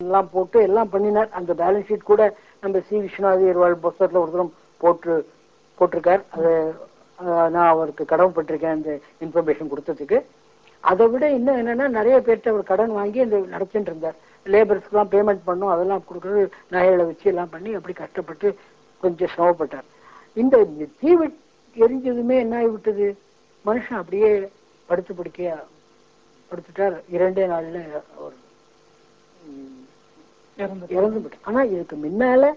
எல்லாம் போட்டு எல்லாம் பண்ணினார் அந்த பேலன்ஸ் ஷீட் கூட நம்ம சி விஸ்வநாதர் புஸ்தகத்துல ஒரு தரம் போட்டு போட்டிருக்கார் அது அஹ், நான் அவருக்கு கடமைப்பட்டிருக்கேன் அந்த இன்ஃபர்மேஷன் கொடுத்ததுக்கு அதை விட இன்னும் என்னன்னா நிறைய பேர்கிட்ட அவர் கடன் வாங்கி அந்த நடத்திட்டு இருந்தார் லேபர்ஸ்க்குலாம் பேமெண்ட் பண்ணும் அதெல்லாம் கொடுக்குறது நகைகளை வச்சு எல்லாம் பண்ணி அப்படி கஷ்டப்பட்டு கொஞ்சம் சிரமப்பட்டார் இந்த தீ விட்- எரிஞ்சதுமே என்ன ஆகிவிட்டது மனுஷன் அப்படியே படுத்து படுக்கையா படுத்துட்டார் இரண்டே நாள்ல அவர் ம், இறந்து இறந்து விட்டார் ஆனா இதுக்கு முன்னால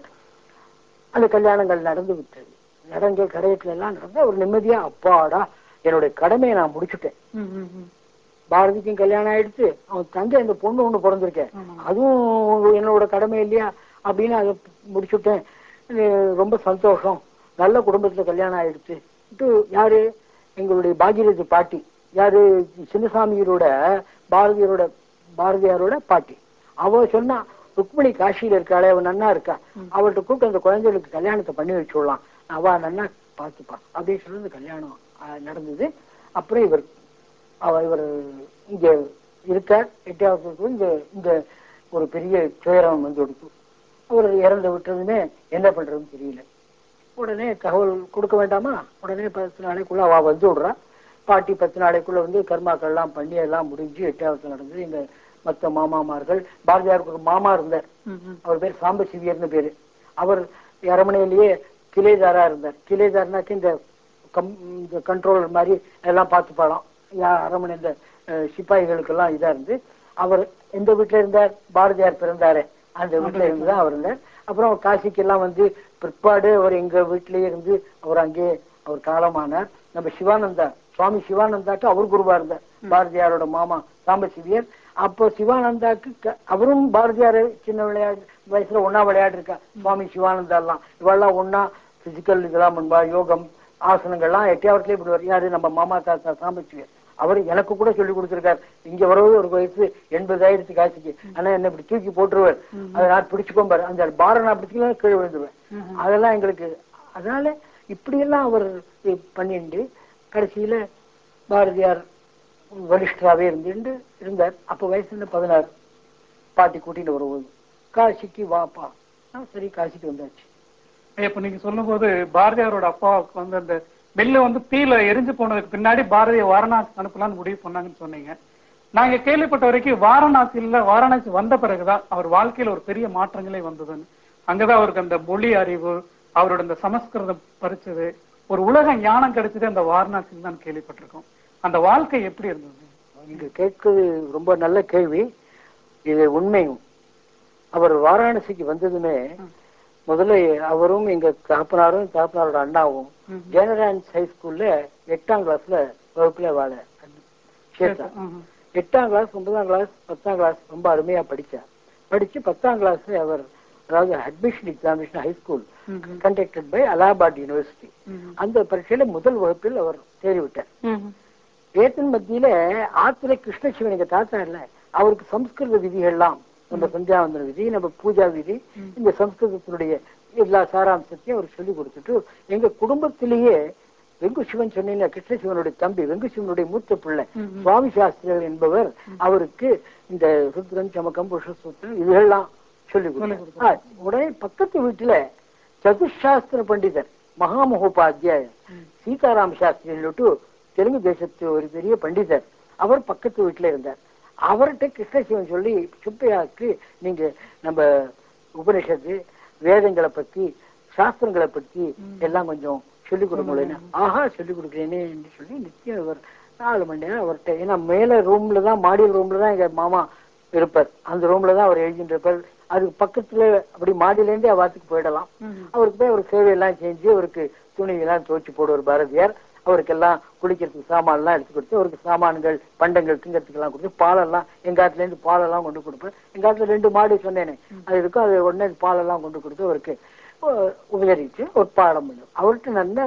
அந்த கல்யாணங்கள் நடந்து விட்டது நடங்க கரையத்துல எல்லாம் நடந்து அவர் நிம்மதியா அப்பாடா என்னுடைய கடமையை நான் முடிச்சுட்டேன் ம், ம், ம். பாரதிக்கும் கல்யாணம் ஆயிடுச்சு அவன் தங்கை அந்த பொண்ணு ஒண்ணு பிறந்திருக்கேன் ஆமா. அதுவும் என்னோட கடமை இல்லையா அப்படின்னு அதை முடிச்சுட்டேன் இது ரொம்ப சந்தோஷம் நல்ல குடும்பத்துல கல்யாணம் ஆயிடுச்சு இது யாரு எங்களுடைய பாகீரதி பாட்டி யாரு சின்னசாமியரோட பாரதியாரோட பாரதியாரோட பாட்டி அவ சொன்னா ருக்மிணி காசியில இருக்காளே அவ நன்னா இருக்கா அவள்கிட்ட கூப்பிட்டு அந்த குழந்தைகளுக்கு கல்யாணத்தை பண்ணி வச்சுடலாம் அவ நன்னா பார்த்துப்பா அப்படின்னு சொல்லி இந்த கல்யாணம் ஆஹ், நடந்தது அப்புறம் இவர் அவ இவர் இங்க இருக்கார் எட்டாவது இந்த இந்த ஒரு பெரிய துயரம் வந்து கொடுத்து அவர் இறந்து விட்டதுமே என்ன பண்றதுன்னு தெரியல உடனே தகவல் கொடுக்க வேண்டாமா உடனே பத்து நாளைக்குள்ள அவ வந்து விடுறா பாட்டி பத்து நாளைக்குள்ள வந்து கர்மாக்கள் எல்லாம் பண்ணி எல்லாம் முடிஞ்சு எட்டாவது நடந்தது இந்த மத்த மாமாமார்கள் பாரதியாருக்கு ஒரு மாமா இருந்தார் ம், ம். அவர் பேர் சாம்பசிவியர்னு பேரு அவர் அரமனையிலேயே கிளைதாரா இருந்தார் கிளைதார்னாக்கு இந்த கம் இந்த கண்ட்ரோலர் மாதிரி எல்லாம் பார்த்து பாடம் அரமனை இந்த அஹ், சிப்பாய்களுக்கெல்லாம் இதா இருந்து அவர் எந்த வீட்டுல இருந்தார் பாரதியார் பிறந்தாரு அந்த வீட்டுல இருந்து தான் அவர் இருந்தார் அப்புறம் அவர் காசிக்கெல்லாம் வந்து பிற்பாடு அவர் எங்க வீட்டிலேயே இருந்து அவர் அங்கே அவர் காலமானார் நம்ம சிவானந்தா சுவாமி சிவானந்தாக்கு அவர் குருவா இருந்தார் பாரதியாரோட மாமா சாம்பசிவியர் அப்போ சிவானந்தாக்கு க- அவரும் பாரதியார் சின்ன விளையாட்டு வயசுல ஒன்னா விளையாடு இருக்கா சுவாமி சிவானந்தா எல்லாம் இவெல்லாம் ஒன்னா பிசிக்கல் இதெல்லாம் பண்ணுவா யோகம் ஆசனங்கள்லாம் எட்டியாவட்டிலே இப்படி யாரு நம்ம மாமா தாத்தா சாம்பசிவியர் அவர் எனக்கு கூட சொல்லி கொடுத்திருக்கார் இங்க வரவது ஒரு வயசு எண்பதாயிரத்து காசுக்கு ஆனா என்ன இப்படி தூக்கி போட்டுருவார் அதை நான் பிடிச்சுக்கோம் பாரு அந்த பாரம் நான் பிடிச்சிக்கலாம் கீழே விழுந்துருவேன் அதெல்லாம் எங்களுக்கு அதனால இப்படியெல்லாம் அவர் பண்ணிட்டு கடைசியில பாரதியார் வலிஷ்டராவே இருந்துட்டு இருந்தார் அப்ப வயசு என்ன பதினாறு பாட்டி கூட்டிட்டு வரும்போது காசிக்கு வாப்பா ஆ, சரி காசிக்கு வந்தாச்சு இப்ப நீங்க சொல்லும்போது பாரதியாரோட அப்பாவுக்கு வந்து அந்த நெல்லு வந்து தீல எரிஞ்சு போனதுக்கு பின்னாடி பாரதிய வாரணாசி அனுப்பலாம்னு முடிவு பண்ணாங்கன்னு சொன்னீங்க நாங்க கேள்விப்பட்ட வரைக்கும் வாரணாசியில வாரணாசி வந்த பிறகுதான் அவர் வாழ்க்கையில ஒரு பெரிய மாற்றங்களே வந்ததுன்னு அங்கதான் அவருக்கு அந்த மொழி அறிவு அவரோட அந்த சமஸ்கிருதம் பறிச்சது ஒரு உலக ஞானம் கிடைச்சது அந்த வாரணாசியில் தான் கேள்விப்பட்டிருக்கோம் அந்த வாழ்க்கை எப்படி இருந்தது நீங்க கேட்கிறது ரொம்ப நல்ல கேள்வி இது உண்மையும் அவர் வாராணசிக்கு வந்ததுமே முதல்ல அவரும் எங்க தகப்பனாரும் தகப்பனாரோட அண்ணாவும் ம். ஜெனரான்ஸ் ஹை ஸ்கூல்ல எட்டாம் கிளாஸ்ல வகுப்புல வாழ சேர்த்தார் ம்ஹும். எட்டாம் கிளாஸ் ஒன்பதாம் கிளாஸ் பத்தாம் கிளாஸ் ரொம்ப அருமையா படிச்சார் படிச்சு பத்தாம் கிளாஸ்ல அவர் அதாவது அட்மிஷன் எக்ஸாமினேஷன் ஹை ஸ்கூல் ம்ஹும். கண்டக்டட் பை அலகாபாத் யூனிவர்சிட்டி ம்ஹும். அந்த பரீட்சையில முதல் வகுப்பில் அவர் தேறி விட்டார் ம்ஹும். ஏத்தன் மத்தியில ஆத்திரை கிருஷ்ணசிவன் எங்க தாத்தா இல்ல அவருக்கு சம்ஸ்கிருத விதிகள்லாம் நம்ம சந்தியாவந்தன விதி நம்ம பூஜா விதி இந்த சம்ஸ்கிருதத்தினுடைய எல்லா சாராம்சத்தையும் அவர் சொல்லி கொடுத்துட்டு எங்க குடும்பத்திலேயே வெங்கு சிவன் சொன்னீங்க கிருஷ்ணசிவனுடைய தம்பி வெங்கு சிவனுடைய மூத்த பிள்ளை ம்ஹும். சுவாமி சாஸ்திரிகள் என்பவர் அவருக்கு இந்த ருத்ரன் சமக்கம் புருஷசூத்திரம் இதெல்லாம் சொல்லி சொல்லிக் கொடுத்தார் ஆ, உடனே பக்கத்து வீட்டுல சதுசாஸ்திர பண்டிதர் மகாமகோபாத்தியாயர் சீதாராம் சாஸ்திரிட்டு தெலுங்கு தேசத்து ஒரு பெரிய பண்டிதர் அவர் பக்கத்து வீட்டுல இருந்தார் அவர்கிட்ட கிருஷ்ணசிவன் சொல்லி சுப்பையாக்கு நீங்க நம்ம உபனிஷத்து வேதங்களை பத்தி சாஸ்திரங்களை பத்தி எல்லாம் கொஞ்சம் சொல்லிக் கொடுங்களேன்னு ஆஹா சொல்லிக் கொடுக்குறேனே என்று சொல்லி நித்தியம் இவர் நாலு மணி நேரம் அவர்கிட்ட ஏன்னா மேல ரூம்ல தான் மாடி ரூம்ல தான் எங்க மாமா இருப்பார் அந்த ரூம்ல தான் அவர் எழுதிட்டு இருப்பார் அதுக்கு பக்கத்துல அப்படி மாடியில இருந்தே அவாத்துக்கு போயிடலாம் ம்ஹும். அவருக்கு போய் அவர் சேவையெல்லாம் செஞ்சு அவருக்கு துணி எல்லாம் துவைச்சு போடுவார் பாரதியார் அவருக்கெல்லாம் குளிக்கிறதுக்கு சாமான் எல்லாம் எடுத்து கொடுத்து அவருக்கு சாமான்கள் பண்டங்கள் திங்கிறதுக்கு எல்லாம் கொடுத்து பாலெல்லாம் எங்க ஆத்துல இருந்து பாலெல்லாம் கொண்டு கொடுப்பேன் எங்க ஆத்துல ரெண்டு மாடு சொன்னேனே அது இருக்கும் அது உடனே பாலெல்லாம் கொண்டு கொடுத்து அவருக்கு அஹ், உபசரிச்சு ஒரு பாடம் பண்ணும் அவர்கிட்ட நல்ல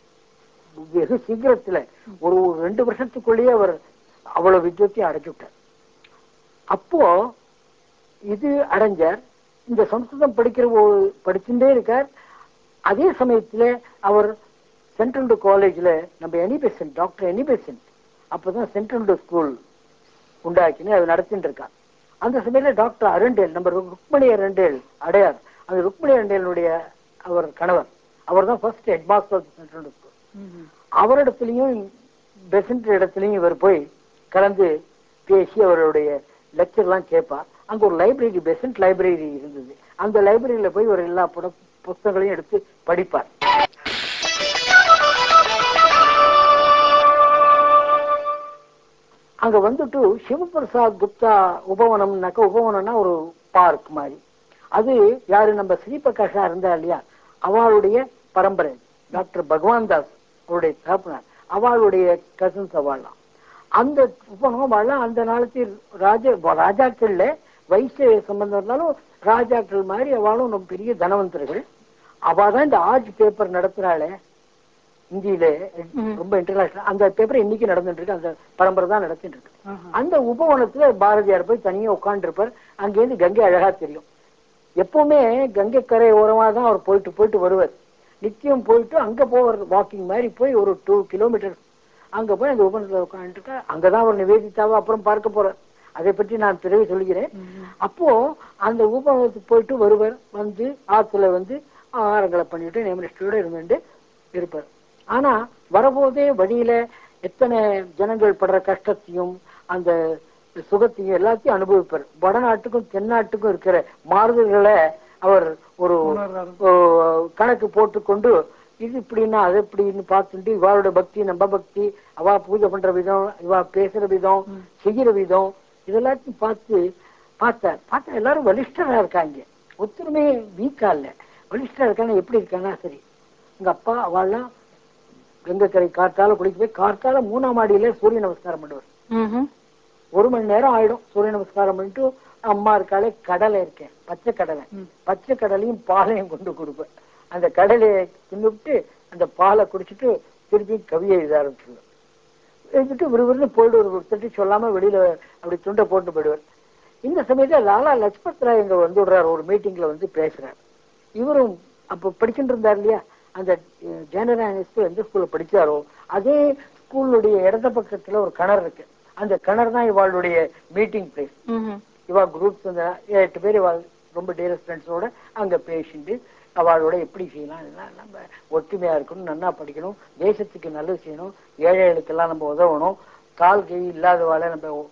வெகு சீக்கிரத்துல ஒரு ஒரு ரெண்டு வருஷத்துக்குள்ளேயே அவர் அவ்வளவு வித்வத்தையும் அடைச்சு விட்டார் அப்போ இது அடைஞ்சார் இந்த சம்ஸ்கிருதம் படிக்கிற ஒரு- படிச்சுட்டே இருக்கார் அதே சமயத்துல அவர் சென்ட்ரல் காலேஜ்ல நம்ம எனிபெசன் டாக்டர் எனிபெசன் அப்பதான் சென்ட்ரல் ஸ்கூல் உண்டாக்கினு அதை நடத்திட்டு இருக்கார் அந்த சமயத்துல டாக்டர் அரண்டேல் நம்ம ருக்மணி அரண்டேல் அடையார் அந்த ருக்மணி அரண்டேலுடைய அவர் கணவர் அவர் தான் first head master central school அவரிடத்துலயும் பெசன்ட் இடத்துலயும் இவர் போய் கலந்து பேசி அவருடைய லெக்சர் எல்லாம் கேட்பார் அங்க ஒரு லைப்ரரி பெசன்ட் லைப்ரரி இருந்தது அந்த லைப்ரரியில போய் ஒரு எல்லா புட- புத்தகங்களையும் எடுத்து படிப்பார் அங்க வந்துட்டு சிவபிரசாத் குப்தா உபவனம்னாக்க உபவனம்னா ஒரு பார்க் மாதிரி அது யாரு நம்ம ஸ்ரீபிரகாஷா இருந்தா இல்லையா அவளுடைய பரம்பரை டாக்டர் பகவான் தாஸ் அவருடைய தகப்பனார் அவளுடைய கசின்ஸ் அவள்லாம் அந்த உபவனம் வாழலாம் அந்த நாளத்தில் ராஜ ராஜாக்கள்ல வைசிய சம்பந்தம் இருந்தாலும் ராஜாக்கள் மாதிரி அவளும் ரொம்ப பெரிய தனவந்தர்கள் அவ தான் இந்த ஆர்ட் பேப்பர் நடத்துறாளே இந்தியில ரொம்ப இன்டர்நேஷனல் அந்த பேப்பர் இன்னைக்கு நடந்துட்டு இருக்கு அந்த பரம்பரை தான் நடத்திட்டு இருக்கு அந்த உபவனத்துல பாரதியார் போய் தனியா உட்காந்துருப்பார் அங்கேருந்து கங்கை அழகா தெரியும் எப்பவுமே கங்கை கரை ஓரமா தான் அவர் போயிட்டு போயிட்டு வருவார் நிச்சயம் போயிட்டு அங்க போவார் வாக்கிங் மாதிரி போய் ஒரு டூ கிலோமீட்டர் அங்க போய் அந்த உபவனத்துல உட்காந்துட்டு அங்கதான் அவர் நிவேதித்தாவை அப்புறம் பார்க்க போறார் அதை பற்றி நான் பிறகு சொல்கிறேன் அப்போ அந்த உபவனத்துக்கு போயிட்டு வருவர் வந்து ஆத்துல வந்து ஆகாரங்களை பண்ணிட்டு நேமனிஷ்டோட இருந்துட்டு இருப்பார் ஆனா வரபோதே வழியில எத்தனை ஜனங்கள் படுற கஷ்டத்தையும் அந்த சுகத்தையும் எல்லாத்தையும் அனுபவிப்பார் வடநாட்டுக்கும் தென்னாட்டுக்கும் இருக்கிற மாறுதல்களை அவர் ஒரு உணர்றாரு. ஓ, கணக்கு போட்டுக்கொண்டு இது இப்படின்னா அது இப்படின்னு பார்த்துட்டு இவாளோட பக்தி நம்ம பக்தி அவ பூஜை பண்ற விதம் இவா பேசுற விதம் செய்கிற விதம் இதெல்லாத்தையும் பார்த்து பார்த்தார் பார்த்தா எல்லாரும் வலிஷ்டரா இருக்காங்க ஒத்துருமே வீக்கா இல்ல வலிஷ்டரா இருக்காங்க எப்படி இருக்காங்க சரி எங்க அப்பா அவள்லாம் கங்கக்கரை காற்றால குளிக்க போய் காற்றால மூணாம் மாடியில சூரிய நமஸ்காரம் பண்ணுவார் ஒரு மணி நேரம் ஆயிடும் சூரிய நமஸ்காரம் பண்ணிட்டு அம்மா இருக்காளே கடலை இருக்கேன் பச்சை கடலை பச்சை கடலையும் பாலையும் கொண்டு கொடுப்பேன் அந்த கடலையை தின்னுட்டு அந்த பாலை குடிச்சிட்டு திருப்பி கவியை எழுத ஆரம்பிச்சிடுவேன் எழுதிட்டு விறுவிறுன்னு போயிட்டு ஒரு தட்டி சொல்லாம வெளியில அப்படி துண்டை போட்டு போயிடுவார் இந்த சமயத்துல லாலா லஜ்பத் ராய் இங்க வந்து விடுறாரு ஒரு மீட்டிங்ல வந்து பேசுறாரு இவரும் அப்ப படிச்சுட்டு இருந்தார் இல்லையா அந்த ஜெனரல் எந்த ஸ்கூல்ல படிச்சாரோ அதே ஸ்கூலுடைய இடது பக்கத்துல ஒரு கிணறு இருக்கு அந்த கிணறு தான் இவாளுடைய மீட்டிங் பிளேஸ் இவா குரூப்ஸ் அந்த எட்டு பேர் இவா ரொம்ப டியரஸ்ட் ஃப்ரெண்ட்ஸோட அங்க பேசிட்டு அவளோட எப்படி செய்யலாம் இதெல்லாம் நம்ம ஒற்றுமையா இருக்கணும் நன்னா படிக்கணும் தேசத்துக்கு நல்லது செய்யணும் ஏழைகளுக்கெல்லாம் நம்ம உதவணும் கால் கை இல்லாதவாளை நம்ம உ-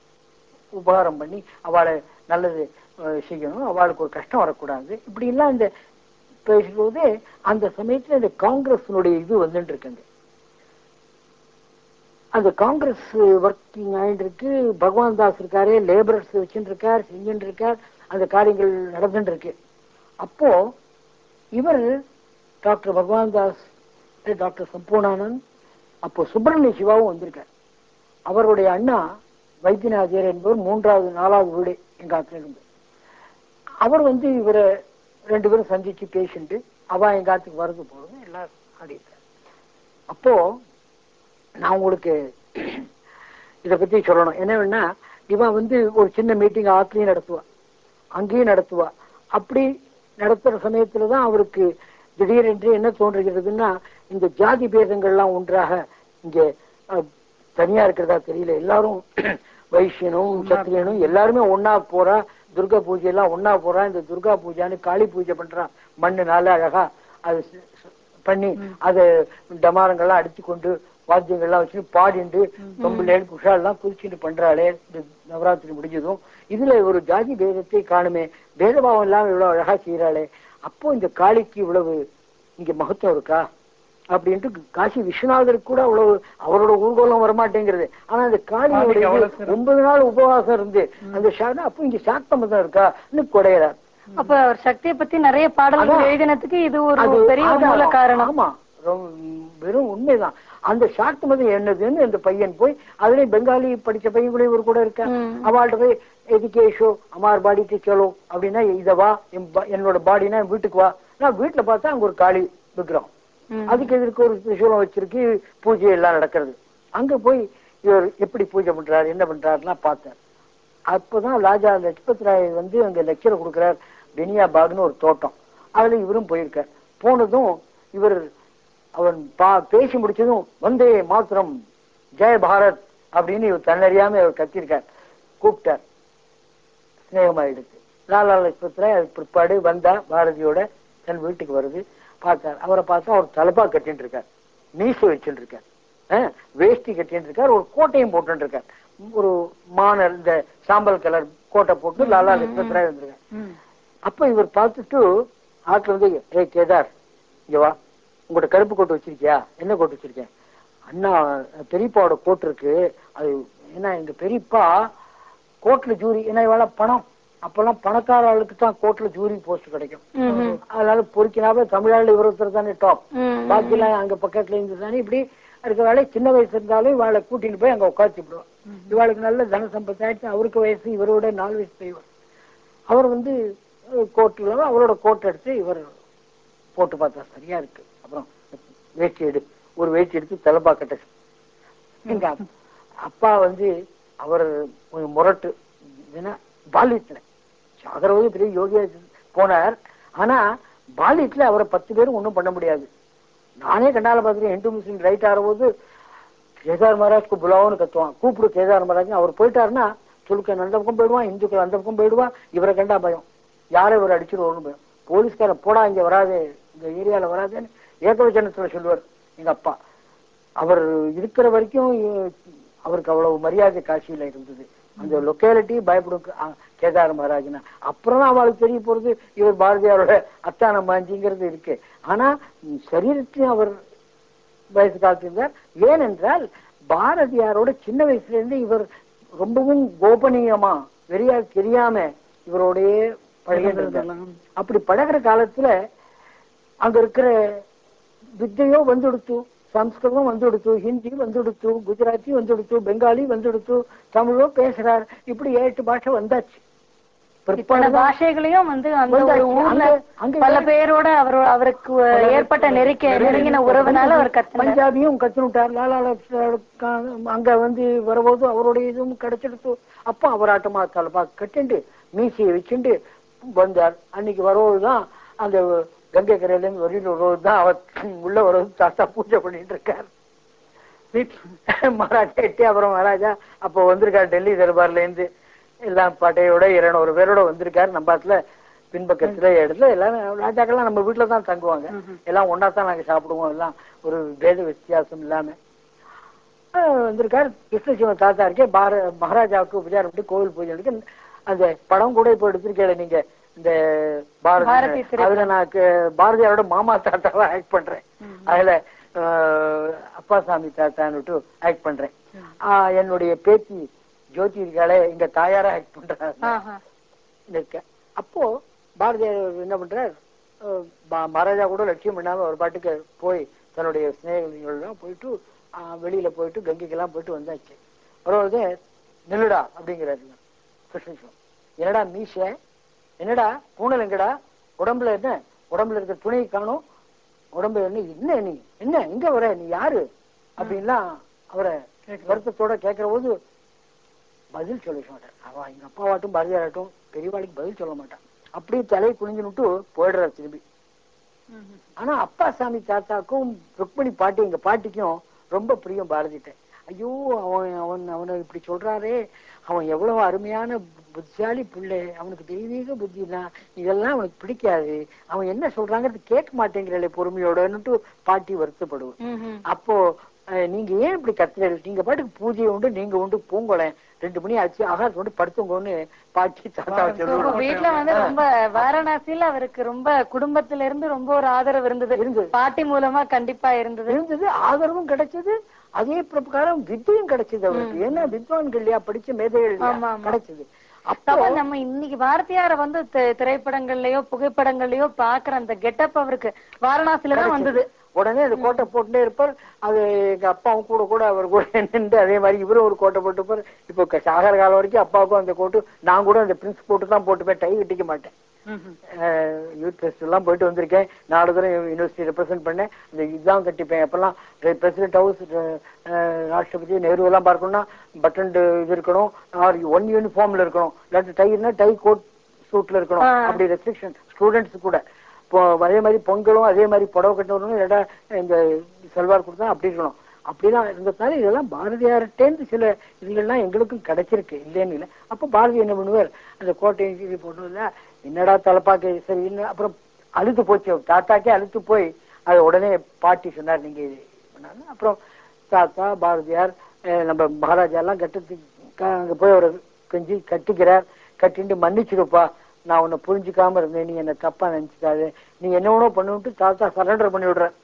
உபகாரம் பண்ணி அவளை நல்லது அஹ், செய்யணும் அவளுக்கு ஒரு கஷ்டம் வரக்கூடாது இப்படி எல்லாம் இந்த பேசும்போது அந்த சமயத்துல இந்த காங்கிரஸினுடைய இது வந்துட்டு இருக்குங்க அந்த காங்கிரஸ் ஒர்க்கிங் ஆயிட்டு இருக்கு பகவான் தாஸ் இருக்காரு லேபரர்ஸ் வச்சுட்டு இருக்கார் செஞ்சுட்டு இருக்கார் அந்த காரியங்கள் நடந்துட்டு இருக்கு அப்போ இவர் டாக்டர் பகவான் தாஸ் டாக்டர் சம்பூர்ணானந்த் அப்போ சுப்பிரமணிய சிவாவும் வந்திருக்கார் அவருடைய அண்ணா வைத்தியநாதர் என்பவர் மூன்றாவது நாலாவது வீடு எங்க ஆத்துல இருந்து அவர் வந்து இவரை ரெண்டு பேரும் சந்திச்சு பேசிட்டு அவ எங்க ஆத்துக்கு வரது போறது எல்லாம் ஆடிட்டார் அப்போ நான் உங்களுக்கு இத பத்தி சொல்லணும் என்னன்னா இவன் வந்து ஒரு சின்ன மீட்டிங் ஆத்துலயும் நடத்துவா அங்கேயும் நடத்துவா அப்படி நடத்துற சமயத்துலதான் அவருக்கு திடீரென்று என்ன தோன்றுகிறதுன்னா இந்த ஜாதி பேதங்கள்லாம் ஒன்றாக இங்க அஹ், தனியா இருக்கிறதா தெரியல எல்லாரும் வைசியனும் சத்திரியனும் எல்லாருமே ஒன்னா போறா துர்கா பூஜை எல்லாம் ஒன்னா போறா இந்த துர்கா பூஜைன்னு காளி பூஜை பண்றா மண்ணுனால அழகா அது ச- ச- பண்ணி அத டமாரங்கள்லாம் அடிச்சு கொண்டு வாத்தியங்கள்லாம் வச்சு பாடிண்டு தொம்பிலேல் குஷால்லாம் குதிச்சுட்டு பண்றாளே இந்த நவராத்திரி முடிஞ்சதும் இதுல ஒரு ஜாதி பேதத்தை காணுமே பேதபாவம் இல்லாம இவ்வளவு அழகா செய்யறாளே அப்போ இந்த காளிக்கு இவ்வளவு இங்க மகத்துவம் இருக்கா அப்படின்ட்டு காசி விஸ்வநாதருக்கு கூட அவ்வளவு அவரோட ஊர்வலம் வரமாட்டேங்கிறது ஆனா அந்த காளியோட காளிக்கு இது அவ்வளவு சிறப்பு. ஒன்பது நாள் உபவாசம் இருந்து அந்த ஷானா அப்போ இங்க சாக்தமதம் இருக்கா இன்னும் குடையறார் அப்ப அவர் சக்தியை பத்தி நிறைய பாடல்கள் அதான். எழுதினதுக்கு இது ஒரு அது பெரிய ஒரு மூல ஆதாரம். காரணம் ஆமா ரொம்ப- வெறும் உண்மைதான் அந்த சாக்தி மதம் என்னதுன்னு அந்த பையன் போய் அதுலயும் பெங்காலி படிச்ச பையன் கூட இவர் கூட இருக்கா ம். அவள்கிட்ட போய் எதுக்கேஷோ அமார் பாடிக்கு சலோ அப்படின்னா இத வா என் பா- என்னோட பாடினா என் வீட்டுக்கு வா நான் வீட்டுல பார்த்தா அங்க ஒரு காளி விக்கிரம் ம். அதுக்கு எதிர்க்க ஒரு திரிசூலம் வச்சிருக்கு பூஜை எல்லாம் நடக்கிறது அங்க போய் இவர் எப்படி பூஜை பண்றாரு என்ன பண்றாருன்னா பார்த்தார் அப்பதான் ராஜா லட்சுமத் ராய் வந்து அங்க லெக்சர் கொடுக்கிறார் பெனியா பாக்னு ஒரு தோட்டம் அதுல இவரும் போயிருக்கார் போனதும் இவர் அவன் பா பேசி முடிச்சதும் வந்தே மாத்திரம் ஜெய பாரத் அப்படின்னு இவர் தன்னறியாம அவர் கத்திருக்கார் கூப்பிட்டார் சிநேகமாயிடுச்சு லாலா லஜ்பத் ராய் அதுக்கு பிற்பாடு வந்தா பாரதியோட தன் வீட்டுக்கு வருது பார்த்தார் அவரை பார்த்தா அவர் தலப்பா கட்டின்னு இருக்கார் மீசை வச்சுட்டு இருக்கார் அஹ், வேஷ்டி கட்டின்னு இருக்கார் ஒரு கோட்டையும் போட்டுட்டு இருக்கார் ஒரு மானர் இந்த சாம்பல் கலர் கோட்டை போட்டு லாலா லஜ்பத் ராய் வந்திருக்கார் ம். அப்ப இவர் பார்த்துட்டு ஆட்ல வந்து ஏ கேதார் இங்க வா உங்கள்ட்ட கருப்பு கோட்டு வச்சிருக்கியா என்ன கோட்டு வச்சிருக்கேன் அண்ணா பெரியப்பாவோட கோட்டு இருக்கு அது ஏன்னா எங்க பெரியப்பா கோட்ல ஜூரி ஏன்னா இவாள பணம் அப்பெல்லாம் பணக்கார ஆளுக்கு தான் கோட்ல ஜூரி போஸ்ட் கிடைக்கும் ம்ஹும். அதனால பொறுக்கினாவே தமிழ்நாடுல இவர் ஒருத்தர் தானே டாப் ம். பாக்கிலாம் அங்க பக்கத்துல இருந்து தானே இப்படி இருக்க வேலை சின்ன வயசு இருந்தாலும் இவாளை கூட்டிட்டு போய் அங்க உட்காந்து விடுவான் இவாளுக்கு நல்ல தன சம்பத்து ஆயிடுச்சு அவருக்கு வயசு இவரோட நாலு வயசு பெரியவர் அவர் வந்து கோட்டில் அவரோட கோட் எடுத்து இவர் போட்டு பார்த்தா சரியா இருக்கு அப்புறம் வேஷ்டி எடு ஒரு வேஷ்டி எடுத்து தலைப்பா கட்ட எங்க அப்- அப்பா வந்து அவர் கொஞ்சம் முரட்டு ஏன்னா பாலியத்துல சாகரவது பெரிய யோகியா போனார் ஆனா பாலியத்துல அவரை பத்து பேரும் ஒண்ணும் பண்ண முடியாது நானே கண்ணால பார்த்துருக்கேன் இந்து முஸ்லீம் ரைட் ஆகும்போது கேதார் மகாராஜ்க்கு புலாவுன்னு கத்துவான் கூப்பிடு கேதார் மகாராஜ் அவர் போயிட்டாருன்னா துலுக்கன் அந்த பக்கம் போயிடுவான் இந்துக்கள் அந்த பக்கம் போயிடுவான் இவரை கண்டா பயம் யாரை இவர் அடிச்சிருவோம்னு பயம் போலீஸ்காரன் போடா இங்க வராது இந்த ஏரியால வராதுன்னு ஏகவச்சனத்துல சொல்லுவார் எங்க அப்பா அவர் இருக்கிற வரைக்கும் இ- அவருக்கு அவ்வளவு மரியாதை காசியில இருந்தது அந்த லொக்காலிட்டி பயப்படும் க- ஆ, கேதார் மகாராஜ்னா அப்புறம் தான் அவளுக்கு தெரிய போறது இவர் பாரதியாரோட அத்தான மாஞ்சிங்கிறது இருக்கு ஆனா ம், சரீரத்தையும் அவர் வயசு காத்திருந்தார் ஏனென்றால் பாரதியாரோட சின்ன வயசுல இருந்து இவர் ரொம்பவும் கோபனீயமா வெறியா தெரியாம இவரோடயே பழகிட்டு இருந்தார் அப்படி பழகுற காலத்துல அங்க இருக்கிற வித்தையோ வந்துடுத்து சம்ஸ்கிருதம் வந்துடுத்து ஹிந்தி வந்துடுத்து குஜராத்தி வந்துடுத்து பெங்காலி வந்துடுத்து தமிழோ பேசுறார் இப்படி ஏழு பாஷை வந்தாச்சு இத்தனை பிற்பாடுதான் பாஷைகளையும் வந்து அந்த ஒரு வந்தாச்சு. ஊர்ல அங்க- அங்க பல வேற- பேரோட அவர் அவருக்கு ஏற்பட்ட நெருக்க நெருங்கின உறவுனால அவர் கத்துனார் பஞ்சாபியும் கத்துனுட்டார் லாலா லஜ்பத் அங்க வந்து வரும்போது அவருடைய இதுவும் கிடைச்சிடுத்து அப்போ அவராட்டமா தலப்பா கட்டிண்டு மீசையை வச்சுண்டு வந்தார் அன்னைக்கு வரும்போதுதான் அந்த கங்கை கரையில இருந்து வெளியில வரும்போதுதான் அவர் உள்ள வருவது தாத்தா பூஜை பண்ணிட்டு இருக்கார் மகாராஜா எட்டி அப்புறம் மகாராஜா அப்போ வந்திருக்கார் டெல்லி தர்பார்ல இருந்து எல்லாம் பட்டையோட இருநூறு பேரோட வந்திருக்காரு நம்பாத்துல பின்பக்கத்துல இடத்துல எல்லாம் ராஜாக்கள்லாம் நம்ம வீட்டுல தான் தங்குவாங்க எல்லாம் ஒன்னா தான் நாங்க சாப்பிடுவோம் எல்லாம் ஒரு பேத வித்தியாசம் இல்லாம ஆஹ் வந்திருக்கார் கிருஷ்ணசிவன் தாத்தா இருக்கே பார மகாராஜாவுக்கு உபச்சாரம் பண்ணி கோவில் பூஜை எடுக்க அந்த படம் கூட இப்ப எடுத்திருக்கேன் நீங்க இந்த பாரதி பாரதி திரைப்படம். அதுல நான் க- பாரதியாரோட மாமா தாத்தாவா ஆக்ட் பண்றேன் அதுல ஆஹ், அப்பாசாமி தாத்தான்னுட்டு ஆக்ட் பண்றேன் ஆஹ், என்னுடைய பேத்தி ஜோதி இருக்காளே எங்க தாயாரா ஆக்ட் பண்றாங்க ஆஹா. இருக்க அப்போ பாரதியார் என்ன பண்றார் அஹ் ம- மகாராஜா கூட லட்சியம் பண்ணாம ஒரு பாட்டுக்கு போய் தன்னுடைய சிநேகிதர்கள்லாம் போயிட்டு அஹ், வெளியில போயிட்டு கங்கைக்கெல்லாம் போயிட்டு வந்தாச்சு வருவது நில்லுடா அப்படிங்கிறாரு கிருஷ்ணசிவம் என்னடா மீச என்னடா பூனல் எங்கடா உடம்புல என்ன உடம்புல இருக்க துணியை காணும் உடம்புல என்ன என்ன நீ என்ன எங்க வர நீ யாரு அப்படின்லாம் அவரை வருத்தத்தோட கேட்கிற போது பதில் சொல்ல மாட்டார் அவன் எங்க அப்பாவாட்டும் பாரதியாராட்டும் பெரியவாளுக்கு பதில் சொல்ல மாட்டான் அப்படியே தலையை குனிஞ்சுனுட்டு போயிடுறார் திரும்பி ஆனா அப்பா சாமி தாத்தாக்கும் ருக்மணி பாட்டி எங்க பாட்டிக்கும் ரொம்ப பிரியம் பாரதிட்ட ஐயோ அவன் அவன் அவனை இப்படி சொல்றாரே அவன் எவ்வளவு அருமையான புத்திசாலி பிள்ளை அவனுக்கு தெய்வீக புத்தினா இதெல்லாம் அவனுக்கு பிடிக்காது அவன் என்ன சொல்றாங்கிறது கேட்க மாட்டேங்கிறே பொறுமையோடன்னுட்டு பாட்டி வருத்தப்படுவோம் ம்ஹும். அப்போ அஹ், நீங்க ஏன் இப்படி கத்துறீங்க நீங்க பாட்டுக்கு பூஜை உண்டு நீங்க உண்டு பூங்கோளேன் ரெண்டு மணி ஆச்சு ஆகாரத்தை கொண்டு படுத்துங்கன்னு பாட்டி தாத்தா So, உங்க சொல்லுவாங்க வீட்ல வந்து ரொம்ப வாரணாசியில அவருக்கு ரொம்ப குடும்பத்துல இருந்து ரொம்ப ஒரு ஆதரவு இருந்தது இருந்தது. பாட்டி மூலமா கண்டிப்பா இருந்தது இருந்தது ஆதரவும் கிடைச்சது அதே பிரகாரம் வித்தையும் கிடைச்சது அவருக்கு ஏன்னா வித்வான்கள் இல்லையா படிச்ச மேதைகள் இல்லையா? ஆமா, ஆமா. கிடைச்சது அப்ப அப்போ நம்ம இன்னைக்கு பாரதியார வந்து தி- திரைப்படங்கள்லயோ புகைப்படங்கள்லயோ பாக்குற அந்த கெட்டப் அவருக்கு வாரணாசியில தான் வந்தது உடனே அந்த கோட்டை போட்டுட்டே இருப்பார் அது எங்க அப்பாவும் கூட கூட அவர் கூட நின்று அதே மாதிரி இவரும் ஒரு கோட்டை போட்டுப்பார் இப்போ க- சாகர காலம் வரைக்கும் அப்பாவுக்கும் அந்த கோட்டு நான் கூட அந்த பிரின்ஸ் போட்டு தான் போட்டுப்பேன் டை கட்டிக்க மாட்டேன் யூத் ஃபெஸ்ட் எல்லாம் போயிட்டு வந்திருக்கேன் நாலு தடவை யூனிவர்சிட்டி ரெப்ரசென்ட் பண்ணேன் இந்த இதுதான் கட்டிப்பேன் அப்பெல்லாம் பிரசிடென்ட் ஹவுஸ் ராஷ்டிரபதி நேரு எல்லாம் பார்க்கணும்னா பட்டன் இது இருக்கணும் ஆர் ஒன் யூனிஃபார்ம்ல இருக்கணும் இல்லாட்டி டைனா டை கோட் சூட்ல இருக்கணும் ஆ. அப்படி ரெஸ்ட்ரிக்ஷன் ஸ்டூடெண்ட்ஸ் கூட இப்போ அதே மாதிரி பொங்கலும் அதே மாதிரி புடவை கட்டணும் இல்லாட்டா இந்த சல்வார் கொடுத்தா அப்படி இருக்கணும் அப்படிலாம் இருந்ததுனால இதெல்லாம் பாரதியார்ட்டேந்து சில இதுகள்லாம் எங்களுக்கும் கிடைச்சிருக்கு இல்லைன்னு இல்லை அப்ப பாரதி என்ன பண்ணுவார் அந்த கோட்டையை கீழே போட்டதுல என்னடா தலைப்பாக்கு சரி என்ன அப்புறம் அழுத்து போச்சு அவர் தாத்தாக்கே அழுத்து போய் அதை உடனே பாட்டி சொன்னார் நீங்க இது பண்ணாங்க அப்புறம் தாத்தா பாரதியார் அஹ் நம்ம மகாராஜா எல்லாம் கட்டத்துக்கு அங்க போய் அவரை கெஞ்சி கட்டிக்கிறார் கட்டிட்டு மன்னிச்சிருப்பா நான் உன்னை புரிஞ்சுக்காம இருந்தேன் நீ என்ன தப்பா நினைச்சுக்காது நீ என்ன வேணோ பண்ணுவிட்டு தாத்தா சரண்டர் பண்ணி விடுற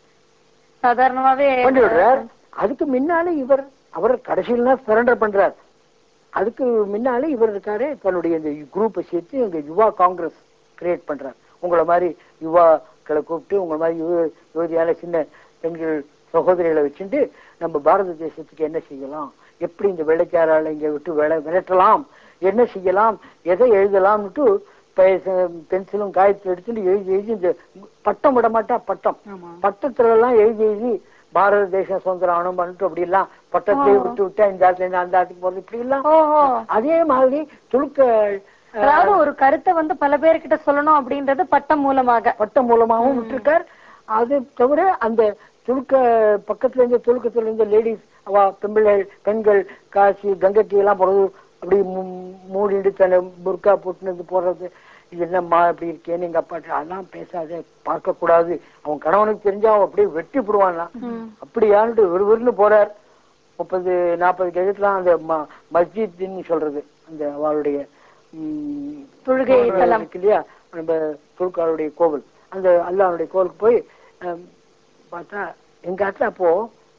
சாதாரணமாவே பண்ணி விடுறார் அதுக்கு முன்னாலே இவர் அவர் கடைசியில் தான் சரண்டர் பண்றார் அதுக்கு முன்னாலே இவர் இருக்காரு தன்னுடைய இந்த குரூப்பை சேர்த்து எங்க யுவா காங்கிரஸ் கிரியேட் பண்றார் உங்களை மாதிரி யுவாக்களை கூப்பிட்டு உங்களை மாதிரி யுவ- யுவதியான சின்ன பெண்கள் சகோதரிகளை வச்சுட்டு நம்ம பாரத தேசத்துக்கு என்ன செய்யலாம் எப்படி இந்த வெள்ளைக்காரால இங்க விட்டு விள விரட்டலாம் என்ன செய்யலாம் எதை எழுதலாம்னுட்டு பென்சிலும் காயத்தை எடுத்துட்டு எழுதி எழுதி இந்த பட்டம் விட மாட்டா பட்டம் ஆமா பட்டத்துல எல்லாம் எழுதி எழுதி பாரத தேசம் சுதந்திரம் ஆகணும் பண்ணிட்டு அப்படி எல்லாம் பட்டத்தை ஆ. விட்டு விட்டா இந்த இடத்துல இருந்து அந்த இடத்துக்கு போறது இப்படி எல்லாம் ஓஹோ அதே மாதிரி துளுக்க அஹ், அதாவது ஒரு கருத்தை வந்து பல பேர்கிட்ட சொல்லணும் அப்படின்றது பட்டம் மூலமாக பட்டம் மூலமாகவும் விட்டுருக்கார் அது தவிர அந்த துளுக்க பக்கத்துல இருந்து துளுக்கத்துல இருந்த லேடிஸ் அவ பெண்கள் பெண்கள் காசி கங்கட்டி எல்லாம் போறது அப்படி மூ- மூடிட்டு தன்னை புர்கா போட்டுன்னு போறது இது என்னம்மா இப்படி இருக்கேன்னு எங்க அப்பா அதெல்லாம் பேசாத பார்க்க கூடாது அவன் கணவனுக்கு தெரிஞ்சா அவன் அப்படியே வெட்டி போடுவானா ம். அப்படியான்ட்டு விறுவிறுன்னு போறார் முப்பது நாற்பது கெஜத்துலாம் அந்த ம- மஸ்ஜித்னு சொல்றது அந்த அவளுடைய ம், தொழுகை கோவில் தலம். இருக்கு இல்லையா நம்ம துருக்காளுடைய கோவில் அந்த அல்லாவுடைய கோவிலுக்கு போய் ஹம், பார்த்தா எங்க ஆத்துல அப்போ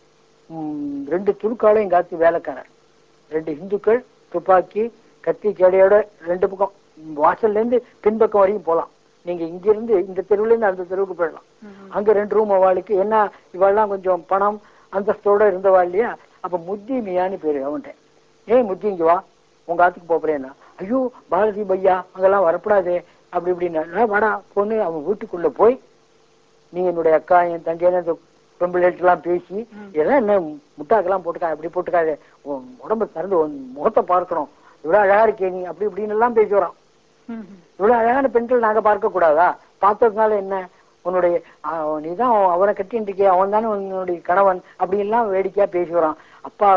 ம், ரெண்டு துருக்காலும் எங்க ஆத்து வேலைக்காரன் ரெண்டு இந்துக்கள் துப்பாக்கி கத்தி கேடையோட ரெண்டு பக்கம் வாசல்ல இருந்து பின்பக்கம் வரையும் போலாம் நீங்க இங்க இருந்து இந்த தெருவுல இருந்து அந்த தெருவுக்கு போயிடலாம் அங்க ரெண்டு ரூம் அவளுக்கு என்ன இவெல்லாம் கொஞ்சம் பணம் அந்தஸ்தோட இருந்தவா இல்லையா அப்ப முத்தி மியான்னு பேரு அவன்கிட்ட ஏன் முத்தி இங்க வா உங்க ஆத்துக்கு போறேன்னா ஐயோ பாரதி பையா அங்கெல்லாம் வரப்படாதே அப்படி இப்படின்னா வாடா பொண்ணு அவன் வீட்டுக்குள்ள போய் நீ என்னுடைய அக்கா என் தங்கையான இந்த பெம்பிள்ளைட்டு எல்லாம் பேசி இதெல்லாம் என்ன முட்டாக்கெல்லாம் போட்டுக்கா அப்படி போட்டுக்காது உன் உடம்பு திறந்து உன் முகத்தை பார்க்கணும் இவ்வளவு அழகா இருக்கே நீ அப்படி இப்படின்னு எல்லாம் பேசி வரான் இவ்வளவு அழகான பெண்கள் நாங்க பார்க்க கூடாதா பார்த்ததுனால என்ன உன்னுடைய ஆஹ், நீதான் அவனை கட்டிட்டு இருக்கிய அவன் தானே உன்னுடைய கணவன் அப்படி எல்லாம் வேடிக்கையா பேசி வரான் அப்பா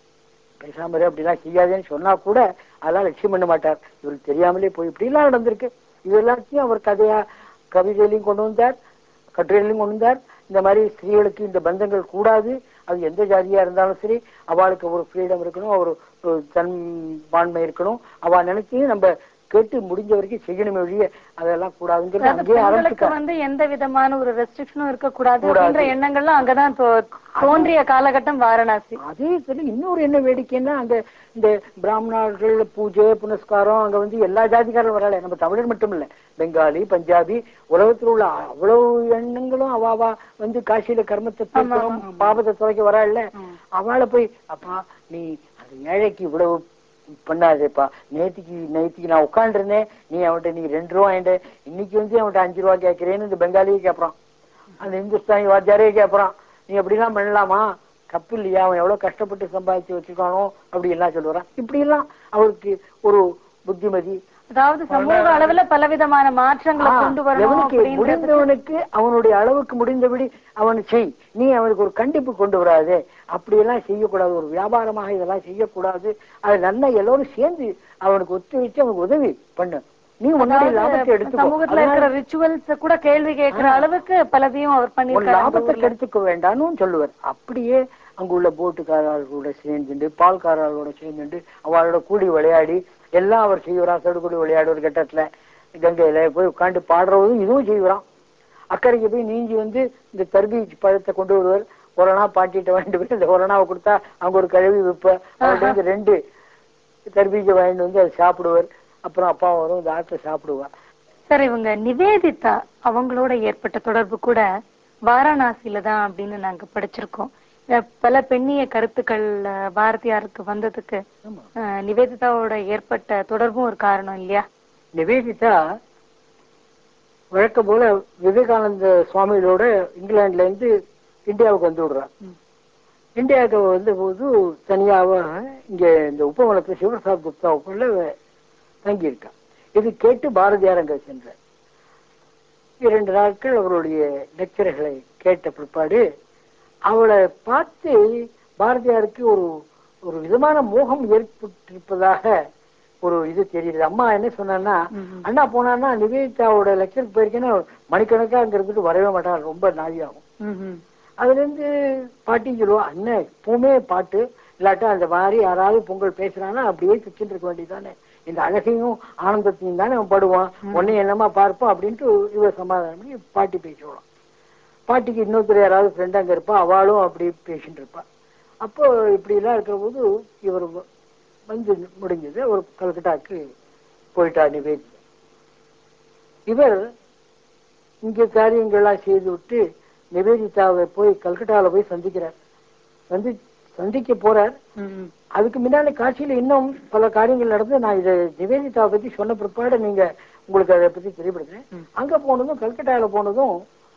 பேசாம இரு, அப்படிலாம் செய்யாதேன்னு சொன்னா கூட அதெல்லாம் லட்சியம் பண்ண மாட்டார் இவருக்கு தெரியாமலே போய் இப்படி எல்லாம் நடந்திருக்கு இது எல்லாத்தையும் அவர் கதையா கவிதையிலையும் கொண்டு வந்தார் கட்டுரையிலையும் கொண்டு வந்தார் இந்த மாதிரி ஸ்திரீகளுக்கு இந்த பந்தங்கள் கூடாது அது எந்த ஜாதியா இருந்தாலும் சரி அவளுக்கு ஒரு ஃப்ரீடம் இருக்கணும் ஒரு ஒரு தன்பான்மை இருக்கணும் அவ நினைச்சு நம்ம கேட்டு முடிஞ்ச வரைக்கும் செய்யணுமே ஒழிய அதெல்லாம் கூடாதுங்கிறது அதாவது அங்கேயே பெண்களுக்கு ஆரம்பிச்சுட்டார் வந்து எந்த விதமான ஒரு ரெஸ்ட்ரிக்ஷனும் இருக்கக்கூடாது கூடாது. அப்படின்ற எண்ணங்கள்லாம் அங்கதான் தோ- தோன்றிய காலகட்டம் வாரணாசி அதே சரி இன்னொரு என்ன வேடிக்கைன்னா அங்க இந்த பிராமணர்கள் பூஜை புனஸ்காரம் அங்க வந்து எல்லா ஜாதிக்காரரும் வரல நம்ம தமிழர் மட்டும் இல்ல பெங்காலி பஞ்சாபி உலகத்தில் உள்ள அவ்வளவு எண்ணங்களும் அவாவா வந்து காசியில கர்மத்தை தீர்க்கணும் பாபத்தை துவைக்க வரல அவளை போய் அப்பா நீ அந்த ஏழைக்கு இவ்வளவு பண்ணாதேப்பா நேத்திக்கு நேத்திக்கு நான் உட்காந்துருந்தேன் நீ அவன்கிட்ட நீ ரெண்டு ரூபா வாங்கிட்ட இன்னைக்கு வந்து அவன்கிட்ட அஞ்சு ரூபா கேட்கிறேன்னு இந்த பெங்காலியே கேட்பறான் அந்த இந்துஸ்தானி வாத்தியாரே கேட்பறான் நீ அப்படிலாம் பண்ணலாமா தப்பு இல்லையா அவன் எவ்வளவு கஷ்டப்பட்டு சம்பாதிச்சு வச்சிருக்கானோ அப்படி எல்லாம் சொல்லுறான் இப்படி எல்லாம் அவருக்கு ஒரு புத்திமதி அதாவது சமூக அளவுல பலவிதமான மாற்றங்களை ஆ, கொண்டு வரணும் எவனுக்கு அப்படின்றது முடிந்தவனுக்கு அவனுடைய அளவுக்கு முடிந்தபடி அவன் செய் நீ அவனுக்கு ஒரு கண்டிப்பு கொண்டு வராதே அப்படியெல்லாம் செய்யக்கூடாது ஒரு வியாபாரமாக இதெல்லாம் செய்யக்கூடாது அது நல்லா எல்லாரும் சேர்ந்து அவனுக்கு ஒத்துழைச்சு அவனுக்கு உதவி பண்ணு நீ உன்னுடைய லாபத்தை அதாவது எடுத்துக்கோ சமூகத்துல இருக்கிற அதனால ரிச்சுவல்ஸ் கூட கேள்வி கேட்கிற அளவுக்கு பலதையும் அவர் உன் பண்ணிருக்காரு அந்த லாபத்தை ஊர்ல. கெடுத்துக்க வேண்டாம்னு சொல்லுவார் அப்படியே அங்குள்ள போட்டுக்காரர்களோட சேர்ந்துண்டு பால்காரர்களோட சேர்ந்துண்டு அவளோட கூடி விளையாடி எல்லாம் அவர் செய்வாராம் சடுகுடி விளையாடு ஒரு கட்டத்துல கங்கையில போய் உட்காந்து பாடுறதும் இதுவும் செய்வாராம் அக்கறைக்கு போய் நீஞ்சி வந்து இந்த தர்பீஜ் பழத்தை கொண்டு வருவார் ஒரணா பாட்டிட்ட வாங்கிட்டு போய் இந்த ஒரணாவை கொடுத்தா அங்க ஒரு கழுவி வைப்ப அவர்கிட்ட வந்து ரெண்டு தர்பீஜை வாங்கிட்டு வந்து அதை சாப்பிடுவார் அப்புறம் அப்பா வரும் இந்த ஆற்றை சாப்பிடுவா சார் இவங்க நிவேதிதா அவங்களோட ஏற்பட்ட தொடர்பு கூட வாரணாசியில தான் அப்படின்னு நாங்க படிச்சிருக்கோம் அஹ் பல பெண்ணிய கருத்துக்கள் அஹ், பாரதியாருக்கு வந்ததுக்கு ஆமா அஹ், நிவேதிதாவோட ஏற்பட்ட தொடர்பும் ஒரு காரணம் இல்லையா நிவேதிதா வழக்கம் போல விவேகானந்த சுவாமிகளோட இங்கிலாந்துல இருந்து இந்தியாவுக்கு வந்து விடுறா இந்தியாவுக்கு வந்த போது தனியாவ இங்க இந்த உப்பமலத்துல சிவபிரசாத் குப்தா உப்புல தங்கி இருக்கா இது கேட்டு பாரதியார் அங்க சென்றார் இரண்டு நாட்கள் அவருடைய லெக்சர்களை கேட்ட பிற்பாடு அவளை பார்த்து பாரதியாருக்கு ஒரு ஒரு விதமான மோகம் ஏற்பட்டிருப்பதாக ஒரு இது தெரியுது அம்மா என்ன சொன்னான்னா ம்ம். அண்ணா போனான்னா நிவேதிதாவோட லெக்சருக்கு போயிருக்கேன்னா மணிக்கணக்கா அங்க இருந்துட்டு வரவே மாட்டான் ரொம்ப நாழியாகும் ம்ஹும். அதுல இருந்து பாட்டின்னு சொல்லுவா அண்ணன் எப்பவுமே பாட்டு இல்லாட்டா அந்த மாதிரி யாராவது பொங்கல் பேசுறான்னா அப்படியே சுத்திட்டு இருக்க வேண்டியதானே இந்த அழகையும் ஆனந்தத்தையும் தானே அவன் படுவான் உன்னை என்னமா பார்ப்போம் அப்படின்ட்டு இவ சமாதானம் பண்ணி பாட்டி பேசுவான் பாட்டிக்கு இன்னொருத்தர் யாராவது ஃப்ரெண்ட் அங்க இருப்பா அவளும் அப்படி பேசிட்டு இருப்பா அப்போ இப்படி எல்லாம் இருக்கிற போது இவர் வ- வந்து முடிஞ்சது ஒரு கல்கட்டாக்கு போயிட்டார் நிவேதி இவர் இங்க காரியங்கள்லாம் செய்து விட்டு நிவேதிதாவை போய் கல்கட்டால போய் சந்திக்கிறார் சந்தி சந்திக்க போறார் ம்ஹும். அதுக்கு முன்னாடி காட்சியில இன்னும் பல காரியங்கள் நடந்து நான் இதை நிவேதிதாவை பத்தி சொன்ன பிற்பாடு நீங்க உங்களுக்கு அதை பத்தி தெரியப்படுத்துறேன் ம். அங்க போனதும் கல்கட்டால போனதும்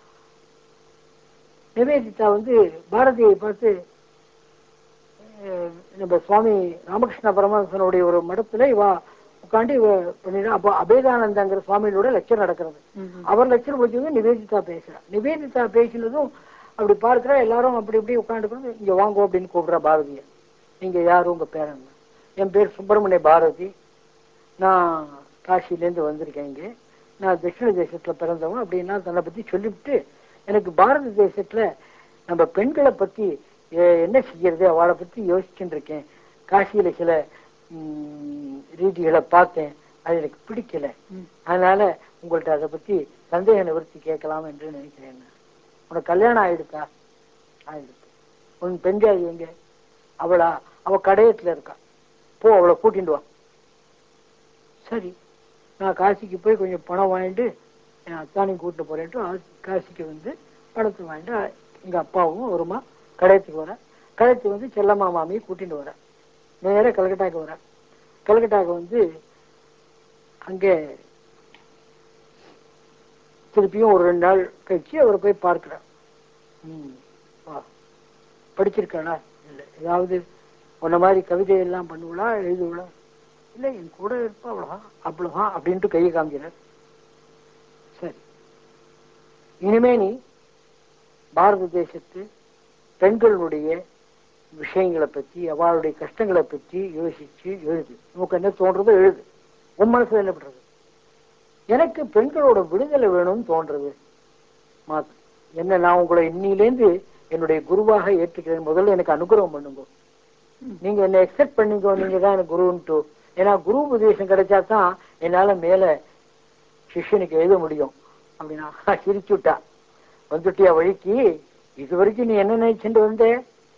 நிவேதிதா வந்து பாரதியை பார்த்து அஹ், நம்ம சுவாமி ராமகிருஷ்ண பரமஹம்சனுடைய ஒரு மடத்துல இவ உட்காந்து இவ பண்ணிட்டு அப்போ அபேதானந்தங்கிற சுவாமியோட லெக்சர் நடக்கிறது ம்ஹும். அவர் லெக்சர் முடிச்சதும் நிவேதிதா பேசுறா நிவேதிதா பேசினதும் அப்படி பார்க்கிறா எல்லாரும் அப்படி இப்படி உட்காந்துட்டு இங்க வாங்கோ அப்படின்னு கூப்பிடுறா பாரதிய நீங்க யாரு உங்க பேர் என்ன என் பேர் சுப்பிரமணிய பாரதி நான் காசிலேருந்து வந்திருக்கேன் இங்க நான் தட்சிண தேசத்துல பிறந்தவன் அப்படின்னா தன்னை பத்தி சொல்லிவிட்டு எனக்கு பாரத தேசத்துல நம்ம பெண்களை பத்தி எ- என்ன செய்யறது அவளை பத்தி யோசிச்சுட்டு இருக்கேன் காசியில சில ம், ரீதிகளை பார்த்தேன் அது எனக்கு பிடிக்கல ம். அதனால உங்கள்ட்ட அதை பத்தி சந்தேக நிவர்த்தி கேட்கலாம் என்று நினைக்கிறேன் உனக்கு கல்யாணம் ஆயிடுக்கா ஆயிடுச்சு உன் பெண்ஜாதி எங்க அவளா அவ கடையத்துல இருக்கா போ அவளை கூட்டிட்டு வா சரி நான் காசிக்கு போய் கொஞ்சம் பணம் வாங்கிட்டு என் அத்தானையும் கூட்டிட்டு போறேன்ட்டு ஆ- காசிக்கு வந்து பணத்தை வாங்கிட்டு அ- எங்க அப்பாவும் வருமா கடையத்துக்கு வர கடையத்துக்கு வந்து செல்லம்மா மாமியை கூட்டிட்டு வர நேரா கல்கட்டாக்கு வர கல்கட்டாக்கு வந்து அங்கே திருப்பியும் ஒரு ரெண்டு நாள் கழிச்சு அவரை போய் பார்க்கிறார் ம், வா. படிச்சிருக்காளா இல்ல ஏதாவது உன்ன மாதிரி கவிதை எல்லாம் பண்ணுவளா எழுதுவளா இல்ல என் கூட இருப்பா அவ்வளவுதான் அவ்வளவுதான் அப்படின்ட்டு கையை காமிக்கிறார் சரி இனிமே நீ பாரத தேசத்து பெண்களுடைய விஷயங்களை பத்தி அவளுடைய கஷ்டங்களை பத்தி யோசிச்சு எழுது உனக்கு என்ன தோன்றதோ எழுது உன் மனசுல என்ன பண்றது எனக்கு பெண்களோட விடுதலை வேணும்னு தோன்றது மாத்து என்ன நான் உங்களை இன்னிலேந்து என்னுடைய குருவாக ஏற்றுக்கிறேன் முதல்ல எனக்கு அனுகிரகம் பண்ணுங்க நீங்க என்ன எக்ஸெப்ட் பண்ணிக்கோ நீங்க தான் எனக்கு குருன்ட்டு ஏன்னா குரு உபதேசம் கிடைச்சா தான் என்னால மேல சிஷ்யனுக்கு எழுத முடியும் அப்படின்னா சிரிச்சு விட்டா வந்துட்டியா வழிக்கு இது வரைக்கும் நீ என்ன நினைச்சுட்டு வந்தே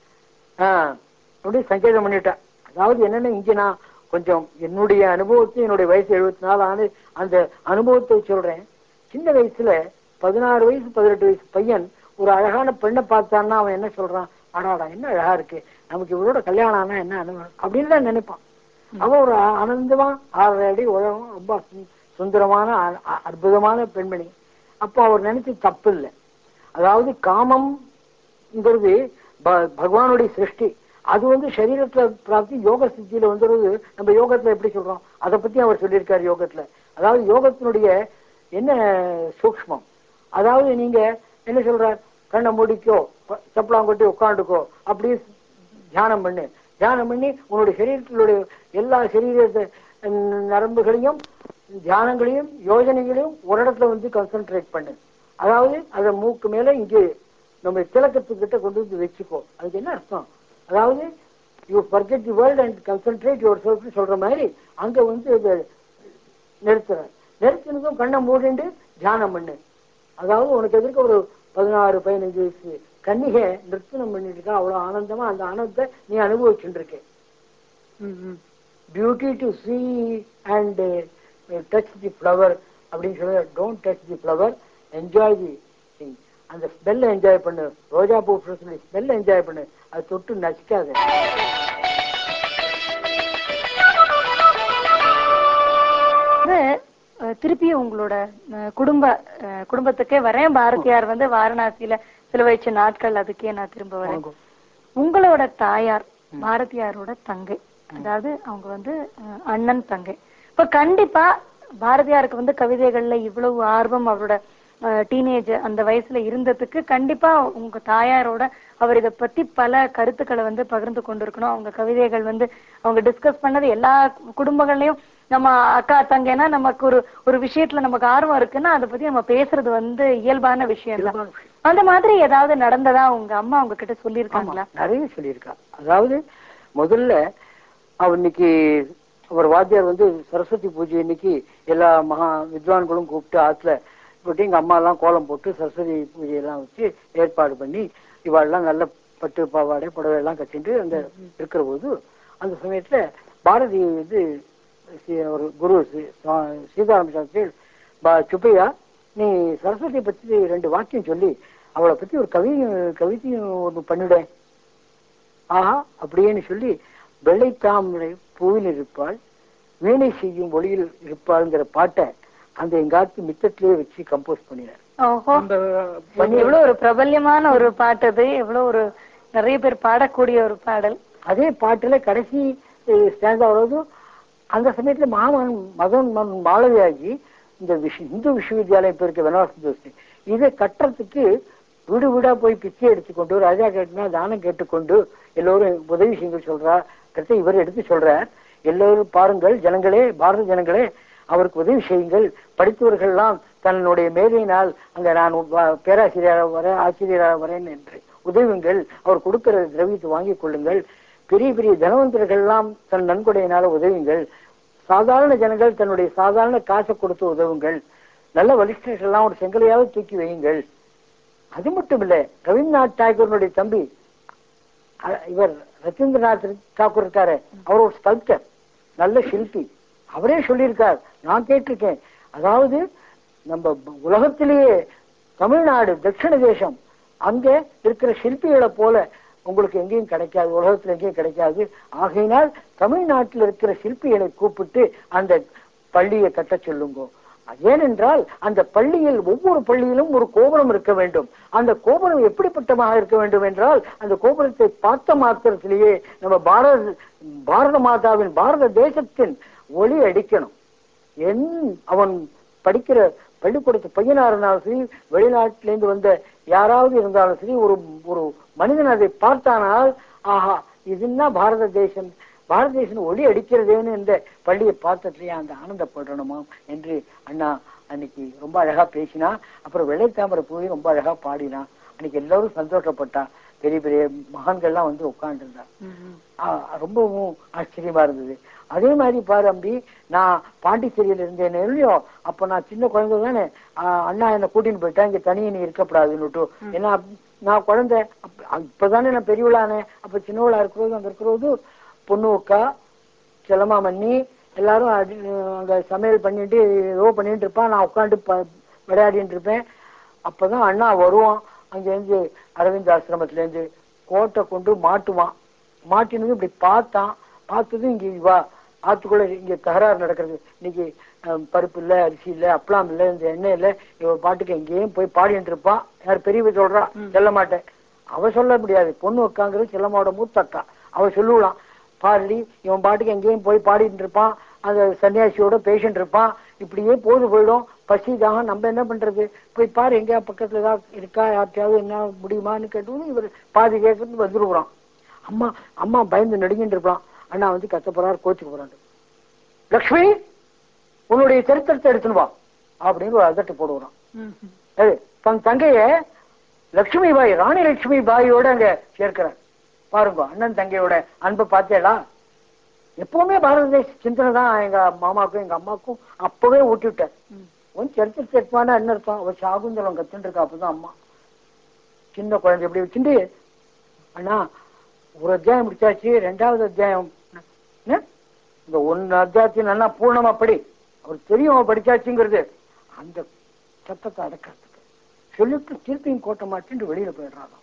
ஆஹ் அப்படி சங்கேதம் பண்ணிட்டா அதாவது என்னன்னா இங்க நான் கொஞ்சம் என்னுடைய அனுபவத்தை என்னுடைய வயசு எழுபத்தி நாலு ஆண்டு அந்த அனுபவத்தை சொல்றேன் சின்ன வயசுல பதினாறு வயசு பதினெட்டு வயசு பையன் ஒரு அழகான பெண்ணை பார்த்தான்னா அவன் என்ன சொல்றான் அடாடா என்ன அழகா இருக்கு நமக்கு இவரோட கல்யாணம் ஆனா என்ன அனுபவம் அப்படின்னு தான் நினைப்பான் அவன் ஒரு ஆ- ஆனந்தமா ஆறரை அடி உலகம் ரொம்ப சு- சுந்தரமான அ- அ- அற்புதமான பெண்மணி அப்போ அவர் நினைச்சு தப்பு இல்லை அதாவது காமம்ங்கிறது ப- பகவானுடைய சிருஷ்டி அது வந்து சரீரத்துல பிராப்தி யோக சித்தியில வந்துடுறது நம்ம யோகத்துல எப்படி சொல்றோம் அதை பத்தி அவர் சொல்லியிருக்காரு யோகத்துல அதாவது யோகத்தினுடைய என்ன சூக்ஷ்மம் அதாவது நீங்க என்ன சொல்றார் கண்ணை மூடிக்கோ ப- சப்பலாங்கொட்டி உட்காந்துக்கோ அப்படியே தியானம் பண்ணு தியானம் பண்ணி உன்னுடைய சரீரத்தினுடைய எல்லா சரீரத்தை ம், நரம்புகளையும் தியானங்களையும் யோஜனைகளையும் ஒரு இடத்துல வந்து கான்சென்ட்ரேட் பண்ணு அதாவது அதை மூக்கு மேல இங்கே நம்ம திலக்கத்துக்கிட்ட கொண்டு வந்து வச்சுக்கோ அதுக்கு என்ன அர்த்தம் அதாவது you forget the world and concentrate yourself சொல்ற மாதிரி அங்க வந்து இதை நிறுத்துற நிறுத்தினதும் கண்ணை மூடிண்டு தியானம் பண்ணு அதாவது உனக்கு எதிர்க்க ஒரு பதினாறு பதினஞ்சு வயசு கன்னிகை நிறுத்தனம் பண்ணிட்டு இருக்கா அவ்வளவு ஆனந்தமா அந்த ஆனந்தத்தை நீ அனுபவிச்சுட்டு இருக்க ம்ஹும். Beauty to see and touch the flower அப்படின்னு சொல்ல don't touch the flower enjoy the thing அந்த ஸ்மெல்ல என்ஜாய் பண்ணு ரோஜா பூ ஸ்மெல்ல என்ஜாய் பண்ணு அது தொட்டு நசிக்காத வந்து, அஹ், திருப்பியும் உங்களோட அஹ், குடும்ப அஹ், குடும்பத்துக்கே வரேன் பாரதியார் வந்து வாரணாசியில சிலுவைச்ச நாட்கள் அதுக்கே நான் திரும்ப வரேன் வாங்கோ. உங்களோட தாயார் பாரதியாரோட தங்கை அதாவது அவங்க வந்து அஹ், அண்ணன் தங்கை இப்ப கண்டிப்பா பாரதியாருக்கு வந்து கவிதைகள்ல இவ்வளவு ஆர்வம் அவரோட டீனேஜ் அந்த வயசுல இருந்ததுக்கு கண்டிப்பா உங்க தாயாரோட அவர் இத பத்தி பல கருத்துக்களை வந்து பகிர்ந்து கொண்டிருக்கணும் அவங்க கவிதைகள் வந்து அவங்க டிஸ்கஸ் பண்ணது எல்லா குடும்பங்கள்லயும் நம்ம அக்கா தங்கன்னா நமக்கு ஒரு ஒரு விஷயத்துல நமக்கு ஆர்வம் இருக்குன்னா அதை பத்தி நம்ம பேசுறது வந்து இயல்பான விஷயம் தான் அந்த மாதிரி ஏதாவது நடந்ததா உங்க அம்மா உங்ககிட்ட ஆமா சொல்லியிருக்காங்களா நிறைய சொல்லியிருக்கா அதாவது முதல்ல அவர் இன்னைக்கு அவர் வாத்தியார் வந்து சரஸ்வதி பூஜை இன்னைக்கு எல்லா மகா வித்வான்களும் கூப்பிட்டு ஆத்துல போட்டு எங்க அம்மா எல்லாம் கோலம் போட்டு சரஸ்வதி பூஜையெல்லாம் வச்சு ஏற்பாடு பண்ணி இவாளெல்லாம் நல்ல பட்டு பாவாடை புடவை எல்லாம் கட்டிட்டு அந்த இருக்கிற போது அந்த சமயத்துல பாரதி வந்து சி- ஒரு குரு சி- சுவா- சீதாராம சாஸ்திரி பா- சுப்பையா நீ சரஸ்வதியை பத்தி ரெண்டு வாக்கியம் சொல்லி அவளை பத்தி ஒரு கவி கவிதையும் ஒன்று பண்ணிவிடேன் ஆஹா அப்படியேன்னு சொல்லி வெள்ளை தாமரை பூவில் இருப்பாள் வீணை செய்யும் ஒளியில் இருப்பாள்ங்கிற பாட்டை அந்த எங்காத்து மித்தத்திலேயே வச்சு கம்போஸ் பண்ணினார் ஓஹோ அந்த பண்ணி எவ்வளவு ஒரு பிரபல்யமான ஒரு பாட்டு அது எவ்வளவு ஒரு நிறைய பேர் பாடக்கூடிய ஒரு பாடல் அதே பாட்டுல கடைசி ஸ்டாண்ட் ஆகுறது அந்த சமயத்துல மாமன் மதன் மன் மாளவியாகி இந்த விஷ இந்து விஸ்வவித்யாலயம் இப்ப இருக்க பனாரஸ் யூனிவர்சிட்டி இதை கட்டுறதுக்கு வீடு வீடா போய் பிச்சை எடுத்துக்கொண்டு ராஜா கேட்டுனா தானம் கேட்டுக்கொண்டு எல்லோரும் உதவி செய்ய சொல்றா கருத்தை இவர் எடுத்து சொல்றார் எல்லோரும் பாருங்கள் ஜனங்களே பாரத ஜனங்களே அவருக்கு உதவி செய்யுங்கள் படித்தவர்கள்லாம் தன்னுடைய மேதையினால் அங்க நான் வ- பேராசிரியராக வரேன் ஆசிரியராக வரேன் என்று உதவுங்கள் அவர் கொடுக்கிற திரவியத்தை வாங்கிக் கொள்ளுங்கள் பெரிய பெரிய தனவந்தர்கள்லாம் தன் நன்கொடையினால உதவுங்கள் சாதாரண ஜனங்கள் தன்னுடைய சாதாரண காசை கொடுத்து உதவுங்கள் நல்ல வலிஷ்டர்கள்லாம் ஒரு செங்கலையாவது தூக்கி வையுங்கள் அது மட்டும் இல்ல ரவீந்திரநாத் டாகூருடைய தம்பி அ- இவர் ரவீந்திரநாத் தாக்கூர் இருக்காரு அவர் ஒரு ஸ்கல்ப்டர் நல்ல சிற்பி அவரே சொல்லியிருக்கார் நான் கேட்டிருக்கேன் அதாவது நம்ம உலகத்திலேயே தமிழ்நாடு தட்சிண தேசம் அங்க இருக்கிற சிற்பிகளை போல உங்களுக்கு எங்கேயும் கிடைக்காது உலகத்துல எங்கேயும் கிடைக்காது ஆகையினால் தமிழ்நாட்டில் இருக்கிற சிற்பிகளை கூப்பிட்டு அந்த பள்ளியை கட்டச் சொல்லுங்க ஏனென்றால் அந்த பள்ளியில் ஒவ்வொரு பள்ளியிலும் ஒரு கோபுரம் இருக்க வேண்டும் அந்த கோபுரம் எப்படிப்பட்டமாக இருக்க வேண்டும் என்றால் அந்த கோபுரத்தை பார்த்த மாத்திரத்திலேயே நம்ம பாரத பாரத மாதாவின் பாரத தேசத்தின் ஒளி அடிக்கணும் என் அவன் படிக்கிற பள்ளிக்கூடத்து பையனா இருந்தாலும் சரி வெளிநாட்டிலேருந்து வந்த யாராவது இருந்தாலும் சரி ஒரு ஒரு மனிதன் அதை பார்த்தானால் ஆஹா இதுன்னா பாரத தேசம் பாரத தேசம் ஒளி அடிக்கிறதேன்னு இந்த பள்ளியை பார்த்ததுலயே அந்த ஆனந்தப்படணுமாம் என்று அண்ணா அன்னைக்கு ரொம்ப அழகா பேசினா அப்புறம் வெள்ளை தாமரை பூவை ரொம்ப அழகா பாடினா அன்னைக்கு எல்லாரும் சந்தோஷப்பட்டா பெரிய பெரிய மகான்கள்லாம் வந்து உட்கார்ந்து இருந்தா ஆஹ் ரொம்பவும் ஆச்சரியமா இருந்தது அதே மாதிரி பாரு அம்பி நான் பாண்டிச்சேரியில இருந்தேன் இல்லையோ அப்ப நான் சின்ன குழந்தை தானே ஆஹ் அண்ணா என்ன கூட்டின்னு போயிட்டா இங்க தனியே நீ இருக்கப்படாதுன்னுட்டு ஏன்னா அப்- நான் குழந்தை அப்ப- இப்பதானே நான் பெரியவளானே அப்ப சின்னவளா இருக்கிறது அங்க இருக்கிறது பொண்ணு அக்கா செல்லமா மண்ணி எல்லாரும் அடி- அங்க சமையல் பண்ணிட்டு ஏதோ பண்ணிட்டு இருப்பான் நான் உட்காந்து விளையாடிட்டு இருப்பேன் அப்பதான் அண்ணா வருவான் அங்கேருந்து அரவிந்த் ஆசிரமத்துல இருந்து கோட்டை கொண்டு மாட்டுவான் மாட்டினது இப்படி பார்த்தான் பார்த்ததும் இங்க வா ஆத்துக்குள்ள இங்க தகராறு நடக்கிறது இன்னைக்கு அஹ், பருப்பு இல்ல அரிசி இல்ல அப்பளம் இல்ல இந்த எண்ணெய் இல்ல இவ பாட்டுக்கு எங்கேயும் போய் பாடிட்டு இருப்பான் யார் பெரியவ சொல்றா சொல்ல மாட்டேன் அவ சொல்ல முடியாது பொண்ணு உட்காங்கிறது செல்லம்மாவோட மூத்த அக்கா அவ சொல்லுவலாம் பாடி இவன் பாட்டுக்கு எங்கேயும் போய் பாடிட்டு இருப்பான் அந்த சன்னியாசியோட பேசிட்டு இருப்பான் இப்படியே போது போயிடும் பசி தாகம் நம்ம என்ன பண்றது போய் பாரு எங்கேயா பக்கத்துல ஏதாவது இருக்கா யார்ட்டையாவது என்ன முடியுமான்னு கேட்டு இவர் பாதி கேட்கறது வந்துருக்குறான் அம்மா அம்மா பயந்து நடுங்கிட்டு இருப்பான் அண்ணா வந்து கத்த போறாரு கோச்சுக்கு போறாரு லக்ஷ்மி உன்னுடைய சரித்திரத்தை எடுத்துன்னு வா அப்படின்னு ஒரு அதட்டு போடுவான் அது தன் தங்கைய லட்சுமி பாய் ராணி லட்சுமி பாயோட அங்க சேர்க்கிறார் பாருங்க அண்ணன் தங்கையோட அன்பை பார்த்தேடா எப்பவுமே பாரத தேச சிந்தனை தான் எங்க மாமாக்கும் எங்க அம்மாக்கும் அப்பவே ஊட்டி விட்டார் உன் சரித்திரத்தை எடுப்பான என்ன அர்த்தம் அவ சாகுந்தலம் கத்துட்டு இருக்கா அப்பதான் அம்மா சின்ன குழந்தை எப்படி வச்சுட்டு அண்ணா ஒரு அத்தியாயம் முடிச்சாச்சு ரெண்டாவது அத்தியாயம் என்ன? இந்த ஒன்னு அத்தியாயத்தின் நல்லா பூர்ணமா படி அவர் தெரியும் அவன் படிச்சாச்சுங்கிறது அந்த சத்தத்தை அடக்கிறதுக்கு சொல்லிட்டு திருப்பியும் கோட்டை மாட்டின்னு வெளியில போயிடுறாங்க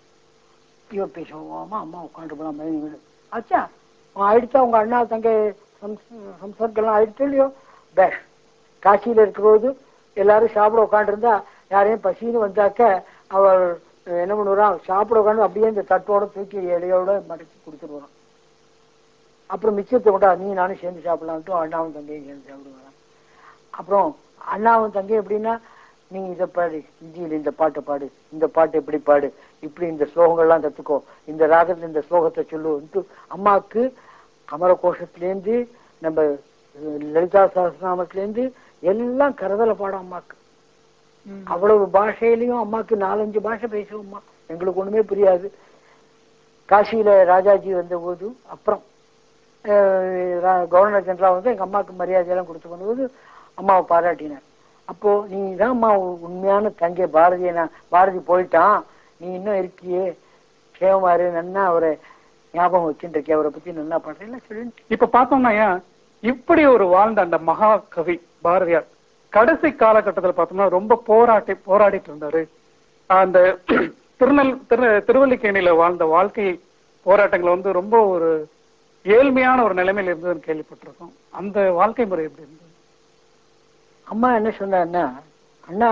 இவன் பேசுவாமா அம்மா உட்காந்து போலாம் மயங்கி விடு ஆச்சா அவன் ஆயிடுச்சா உங்க அண்ணா தங்க சம்சர்க்கெல்லாம் ஆயிடுச்சு இல்லையோ பேஷ் காசியில இருக்கிறபோது எல்லாரும் சாப்பிட உட்காந்துருந்தா யாரையும் பசின்னு வந்தாக்க அவர் என்ன பண்ணுவான் சாப்பிட உட்காந்து அப்படியே இந்த தட்டோட தூக்கி இலையோட மடக்கி கொடுத்துருவான் அப்புறம் மிச்சத்தை கொண்டா நீ நானும் சேர்ந்து சாப்பிடலான்ட்டு அண்ணாவும் தங்கையும் சேர்ந்து சாப்பிடுவாங்க அப்புறம் அண்ணாவும் தங்கையும் எப்படின்னா நீ இதை பாடு ஹிந்தியில் இந்த பாட்டை பாடு இந்த பாட்டு எப்படி பாடு இப்படி இந்த ஸ்லோகங்கள்லாம் கத்துக்கோ இந்த ராகத்துல இந்த ஸ்லோகத்தை சொல்லுன்ட்டு அம்மாவுக்கு அமர கோஷத்திலேருந்து நம்ம அஹ், லலிதா சகஸ்ரநாமத்திலேருந்து எல்லாம் கரதல பாடம் அம்மாக்கு ம். அவ்வளவு பாஷையிலையும் அம்மாக்கு நாலஞ்சு பாஷை பேசுவோம் அம்மா எங்களுக்கு ஒண்ணுமே புரியாது காசியில ராஜாஜி வந்த போது அப்புறம் அஹ், ரா- கவர்னர் ஜெனரலா வந்து எங்க அம்மாவுக்கு மரியாதையெல்லாம் கொடுத்து கொண்டபோது அம்மாவை பாராட்டினார் அப்போ நீ தான் அம்மா உ- உண்மையான தங்கை பாரதிய நான் பாரதி போயிட்டான் நீ இன்னும் இருக்கியே கேமாரு நன்னா அவரை ஞாபகம் வச்சுட்டு இருக்கே அவரை பத்தி நல்லா பாடுறேன் சொல்லி இப்ப பார்த்தோம்னா ஏன் இப்படி ஒரு வாழ்ந்த அந்த மகா கவி பாரதியார் கடைசி காலகட்டத்துல பார்த்தோம்னா ரொம்ப போராட்டி போராடிட்டு இருந்தாரு அந்த திருநெல் திரு திருவல்லிக்கேணியில வாழ்ந்த வாழ்க்கை போராட்டங்கள் வந்து ரொம்ப ஒரு ஏழ்மையான ஒரு நிலைமையில இருந்ததுன்னு கேள்விப்பட்டிருக்கோம் அந்த வாழ்க்கை முறை எப்படி இருந்தது அம்மா என்ன சொன்னான்னா அண்ணா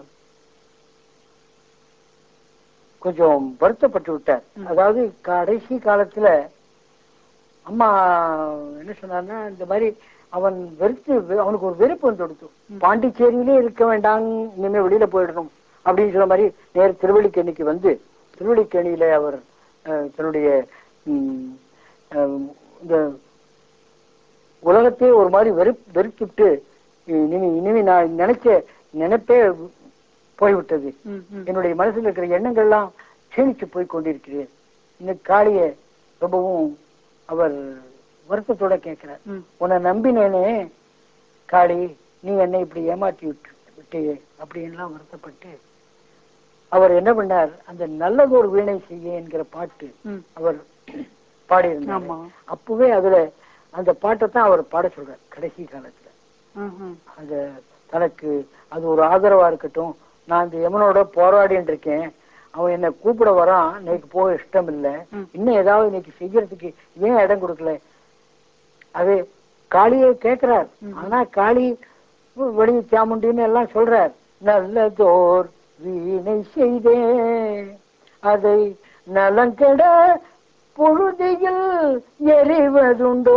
கொஞ்சம் வருத்தப்பட்டு விட்டார் ம். அதாவது கடைசி காலத்துல அம்மா என்ன சொன்னான்னா இந்த மாதிரி அவன் வெறுத்து வெ- அவனுக்கு ஒரு வெறுப்பு வந்து கொடுத்து ம். பாண்டிச்சேரியிலே இருக்க வேண்டாம் இனிமே வெளியில போயிடணும் அப்படின்னு சொன்ன மாதிரி நேர் திருவள்ளிக்கேணிக்கு வந்து திருவள்ளிக்கேணியில அவர் அஹ், தன்னுடைய ம், அஹ், இந்த உலகத்தையே ஒரு மாதிரி வெறு வெறுத்துட்டு இனிமே இனிமே நான் நினைச்ச நினைப்பே போய்விட்டது ம், ம். என்னுடைய மனசுல இருக்கிற எண்ணங்கள்லாம் சேமிச்சு போய் கொண்டிருக்கிறேன் இந்த காளிய ரொம்பவும் அவர் வருத்தத்தோட கேட்கிறார் ம். உன்னை நம்பினேனே காளி நீ என்னை இப்படி ஏமாற்றி விட்டு விட்டியே அப்படின்லாம் வருத்தப்பட்டு அவர் என்ன பண்ணார் அந்த நல்லதொரு வீணை செய்ய என்கிற பாட்டு ம். அவர் பாடியிருந்தார் ஆமா. அப்பவே அதுல அந்த பாட்டை தான் அவர் பாட சொல்றார் கடைசி காலத்துல ம், ம். அந்த தனக்கு அது ஒரு ஆதரவா இருக்கட்டும் நான் இந்த யமனோட போராடின்னு இருக்கேன் அவன் என்ன கூப்பிட வரான் இன்னைக்கு போக இஷ்டம் இல்ல ம். இன்னும் ஏதாவது இன்னைக்கு செய்யறதுக்கு ஏன் இடம் கொடுக்கல அது காளியை கேட்கிறார் ம். ஆனா காளி வெளி சாமுண்டின்னு எல்லாம் சொல்றார் நல்லதோர் வீணை செய்தேன் அதை நலங்கெட பொழுதியில் எறிவதுண்டோ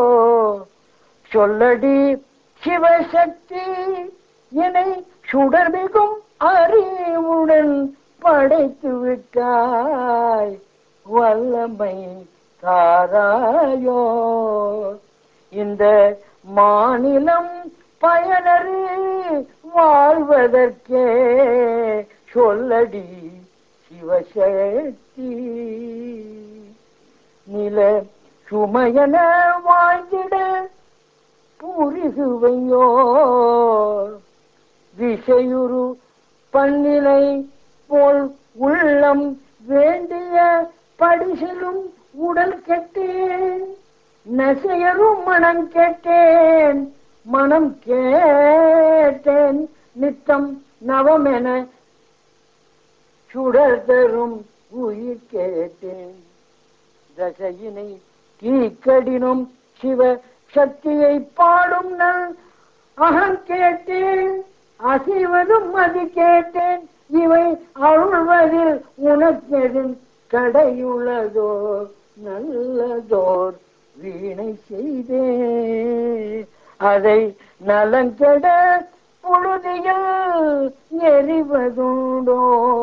சொல்லடி சிவசக்தி என்னை சுடர்மிகும் அறிவுடன் படைத்து விட்டாய் வல்லமை தாராயோ இந்த மாநிலம் பயனறு வாழ்வதற்கே சொல்லடி சிவசக்தி நில சுமையன வாழ்ந்திட புரிசுவையோ விசையுறு பன்னிலை போல் உள்ளம் வேண்டிய படிசிலும் உடல் கெட்டேன் நசையரும் மனம் கேட்டேன் மனம் கேட்டேன் நித்தம் நவமென சுடர் தரும் உயிர் கேட்டேன் தசையினை தீக்கடினும் சிவ சக்தியை பாடும் நல் அகம் கேட்டேன் அசைவதும் அது கேட்டேன் இவை அருள்வதில் உனக்கெதும் கடையுள்ளதோ நல்லதோர் வீணை செய்தே அதை நலங்கெட பொழுதில் எறிவதுண்டோ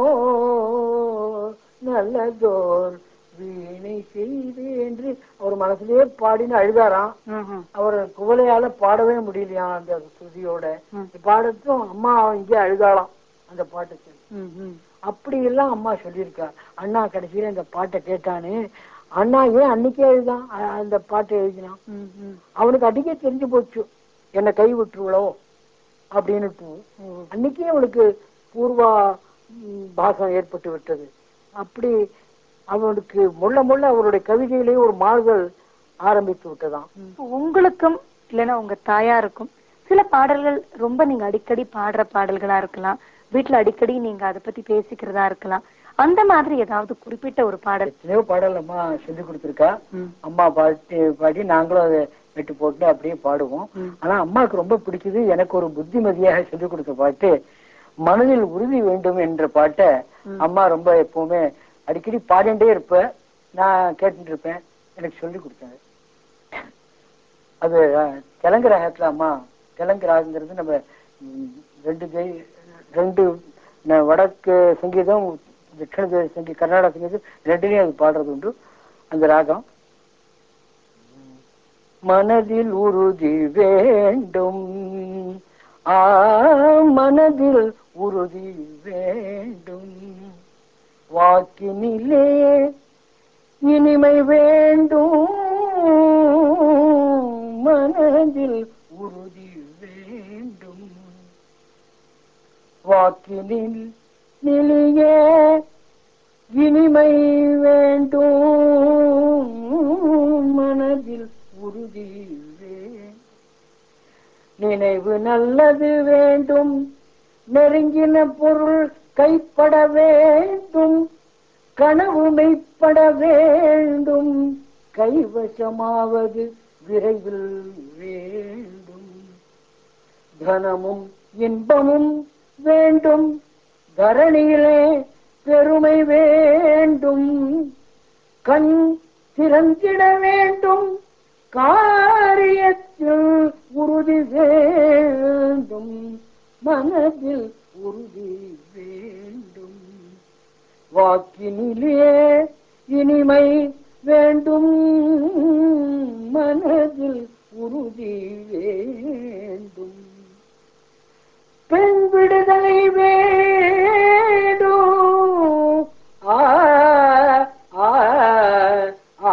நல்லதோர் வீணை செய்து என்று அவர் மனசுலயே பாடின்னு அழுதாராம் ம், ம். அவர் குவலையால பாடவே முடியலையா அந்த ஸ்ருதியோட ம். பாடத்தும் அம்மா இங்கே அழுதாளாம் அந்த பாட்டுக்கு ம், ம். அப்படி எல்லாம் அம்மா சொல்லியிருக்கா அண்ணா கடைசியில இந்த பாட்டை கேட்டானு அண்ணா ஏன் அன்னைக்கே எழுதான் அ- அந்த பாட்டை எழுதினான் ம், ம். அவனுக்கு அன்னைக்கே தெரிஞ்சு போச்சு என்னை கை விட்டுருவளோ அப்படின்னுட்டு அன்னைக்கே அவனுக்கு பூர்வா ம், பாசம் ஏற்பட்டு விட்டது அப்படி அவனுக்கு முள்ள முள்ள அவருடைய கவிதையிலேயே ஒரு மாறுதல் ஆரம்பித்து விட்டதாம் உங்களுக்கும் இல்லைன்னா உங்க தாயாருக்கும் சில பாடல்கள் ரொம்ப நீங்க அடிக்கடி பாடுற பாடல்களா இருக்கலாம் வீட்ல அடிக்கடி நீங்க அதை பத்தி பேசிக்கிறதா இருக்கலாம் அந்த மாதிரி ஏதாவது குறிப்பிட்ட ஒரு பாடல் எத்தனையோ பாடல் அம்மா சொல்லி கொடுத்துருக்கா ம். அம்மா பாட்டு பாடி நாங்களும் அதை வெட்டு போட்டு அப்படியே பாடுவோம் ம். ஆனா அம்மாவுக்கு ரொம்ப பிடிச்சது எனக்கு ஒரு புத்திமதியாக சொல்லி கொடுத்த பாட்டு மனதில் உறுதி வேண்டும் என்ற பாட்டை ம். அம்மா ரொம்ப எப்பவுமே அடிக்கடி பாடிண்டே இருப்ப நான் கேட்டுட்டு இருப்பேன் எனக்கு சொல்லி கொடுத்தாங்க அது அஹ், தெலுங்கு ராகத்துல அம்மா தெலுங்கு ராகங்கிறது நம்ம ம், ரெண்டு ஜெய் ரெண்டு ந- வடக்கு சங்கீதம் தட்சிண தே- சங்கீ கர்நாடக சங்கீதம் ரெண்டுலயும் அது பாடுறது உண்டு அந்த ராகம் மனதில் உறுதி வேண்டும் ஆ மனதில் உறுதி வேண்டும் வாக்கினிலே இனிமை வேண்டும் மனதில் உறுதி வேண்டும் வாக்கினில் நிலையே இனிமை வேண்டும் மனதில் உறுதி வேண்டும் நினைவு நல்லது வேண்டும் நெருங்கின பொருள் கைப்பட வேண்டும் கனவு மெய்ப்பட வேண்டும் கைவசமாவது விரைவில் வேண்டும் தனமும் இன்பமும் வேண்டும் தரணியிலே பெருமை வேண்டும் கண் திறந்திட வேண்டும் காரியத்தில் உறுதி வேண்டும் மனதில் உறுதி வேண்டும் வாக்கினிலே இனிமை வேண்டும் மனதில் உறுதி வேண்டும் பெண் விடுதலை வேண்டும் ஆ ஆ ஆ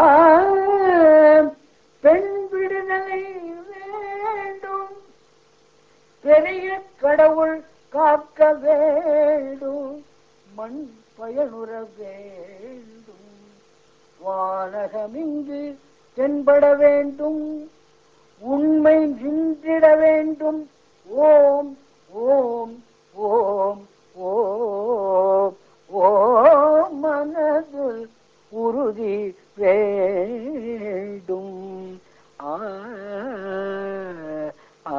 பெண் விடுதலை வேண்டும் பெரிய கடவுள் காக்க வேண்டும் மண் பயனுற வேண்டும் வானகமிங்கு தென்பட வேண்டும் உண்மை நின்றிட வேண்டும் ஓம் ஓம் ஓம் ஓம் ஓம் மனதில் உறுதி வேண்டும் ஆ ஆ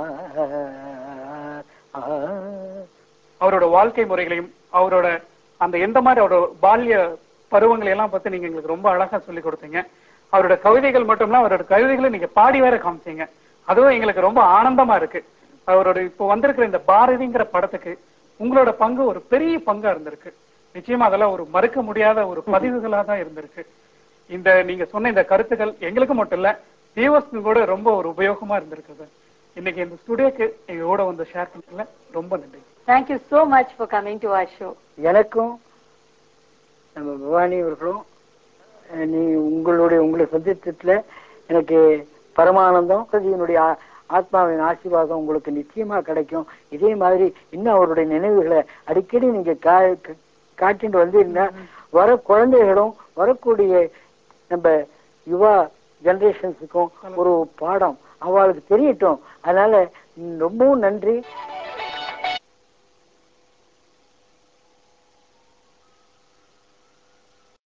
ஆ அவரோட வாழ்க்கை முறைகளையும் அவரோட அந்த எந்த மாதிரி அவரோட பால்ய பருவங்களை எல்லாம் பத்தி நீங்க எங்களுக்கு ரொம்ப அழகா சொல்லி கொடுத்தீங்க அவரோட கவிதைகள் மட்டும் இல்ல அவரோட கவிதைகளை நீங்க பாடி வேற காமிச்சீங்க அதுவும் எங்களுக்கு ரொம்ப ஆனந்தமா இருக்கு அவரோட இப்போ வந்திருக்கிற இந்த பாரதிங்கிற படத்துக்கு உங்களோட பங்கு ஒரு பெரிய பங்கா இருந்திருக்கு நிச்சயமா அதெல்லாம் ஒரு மறுக்க முடியாத ஒரு பதிவுகளா தான் இருந்திருக்கு இந்த நீங்க சொன்ன இந்த கருத்துக்கள் எங்களுக்கு மட்டும் இல்ல வியூவர்ஸ்க்கு கூட ரொம்ப ஒரு உபயோகமா இருந்திருக்கு இன்னைக்கு இந்த ஸ்டுடியோக்கு எங்க கூட வந்து ஷேர் பண்ணல ரொம்ப நன்றி thank you so much for coming to our show எனக்கும் நம்ம பவானி அவர்களும் அஹ், நீ உங்களுடைய உங்களை சந்தித்ததுல எனக்கு பரமானந்தம் என்னுடைய ஆ- ஆத்மாவின் ஆசீர்வாதம் உங்களுக்கு நிச்சயமா கிடைக்கும் இதே மாதிரி இன்னும் அவருடைய நினைவுகளை அடிக்கடி நீங்க கா- க- காட்டிட்டு வந்தீங்கன்னா வர குழந்தைகளும் வரக்கூடிய நம்ம யுவா ஜெனரேஷன்ஸுக்கும் ஒரு பாடம் அவளுக்கு தெரியட்டும் அதனால ம், ரொம்பவும் நன்றி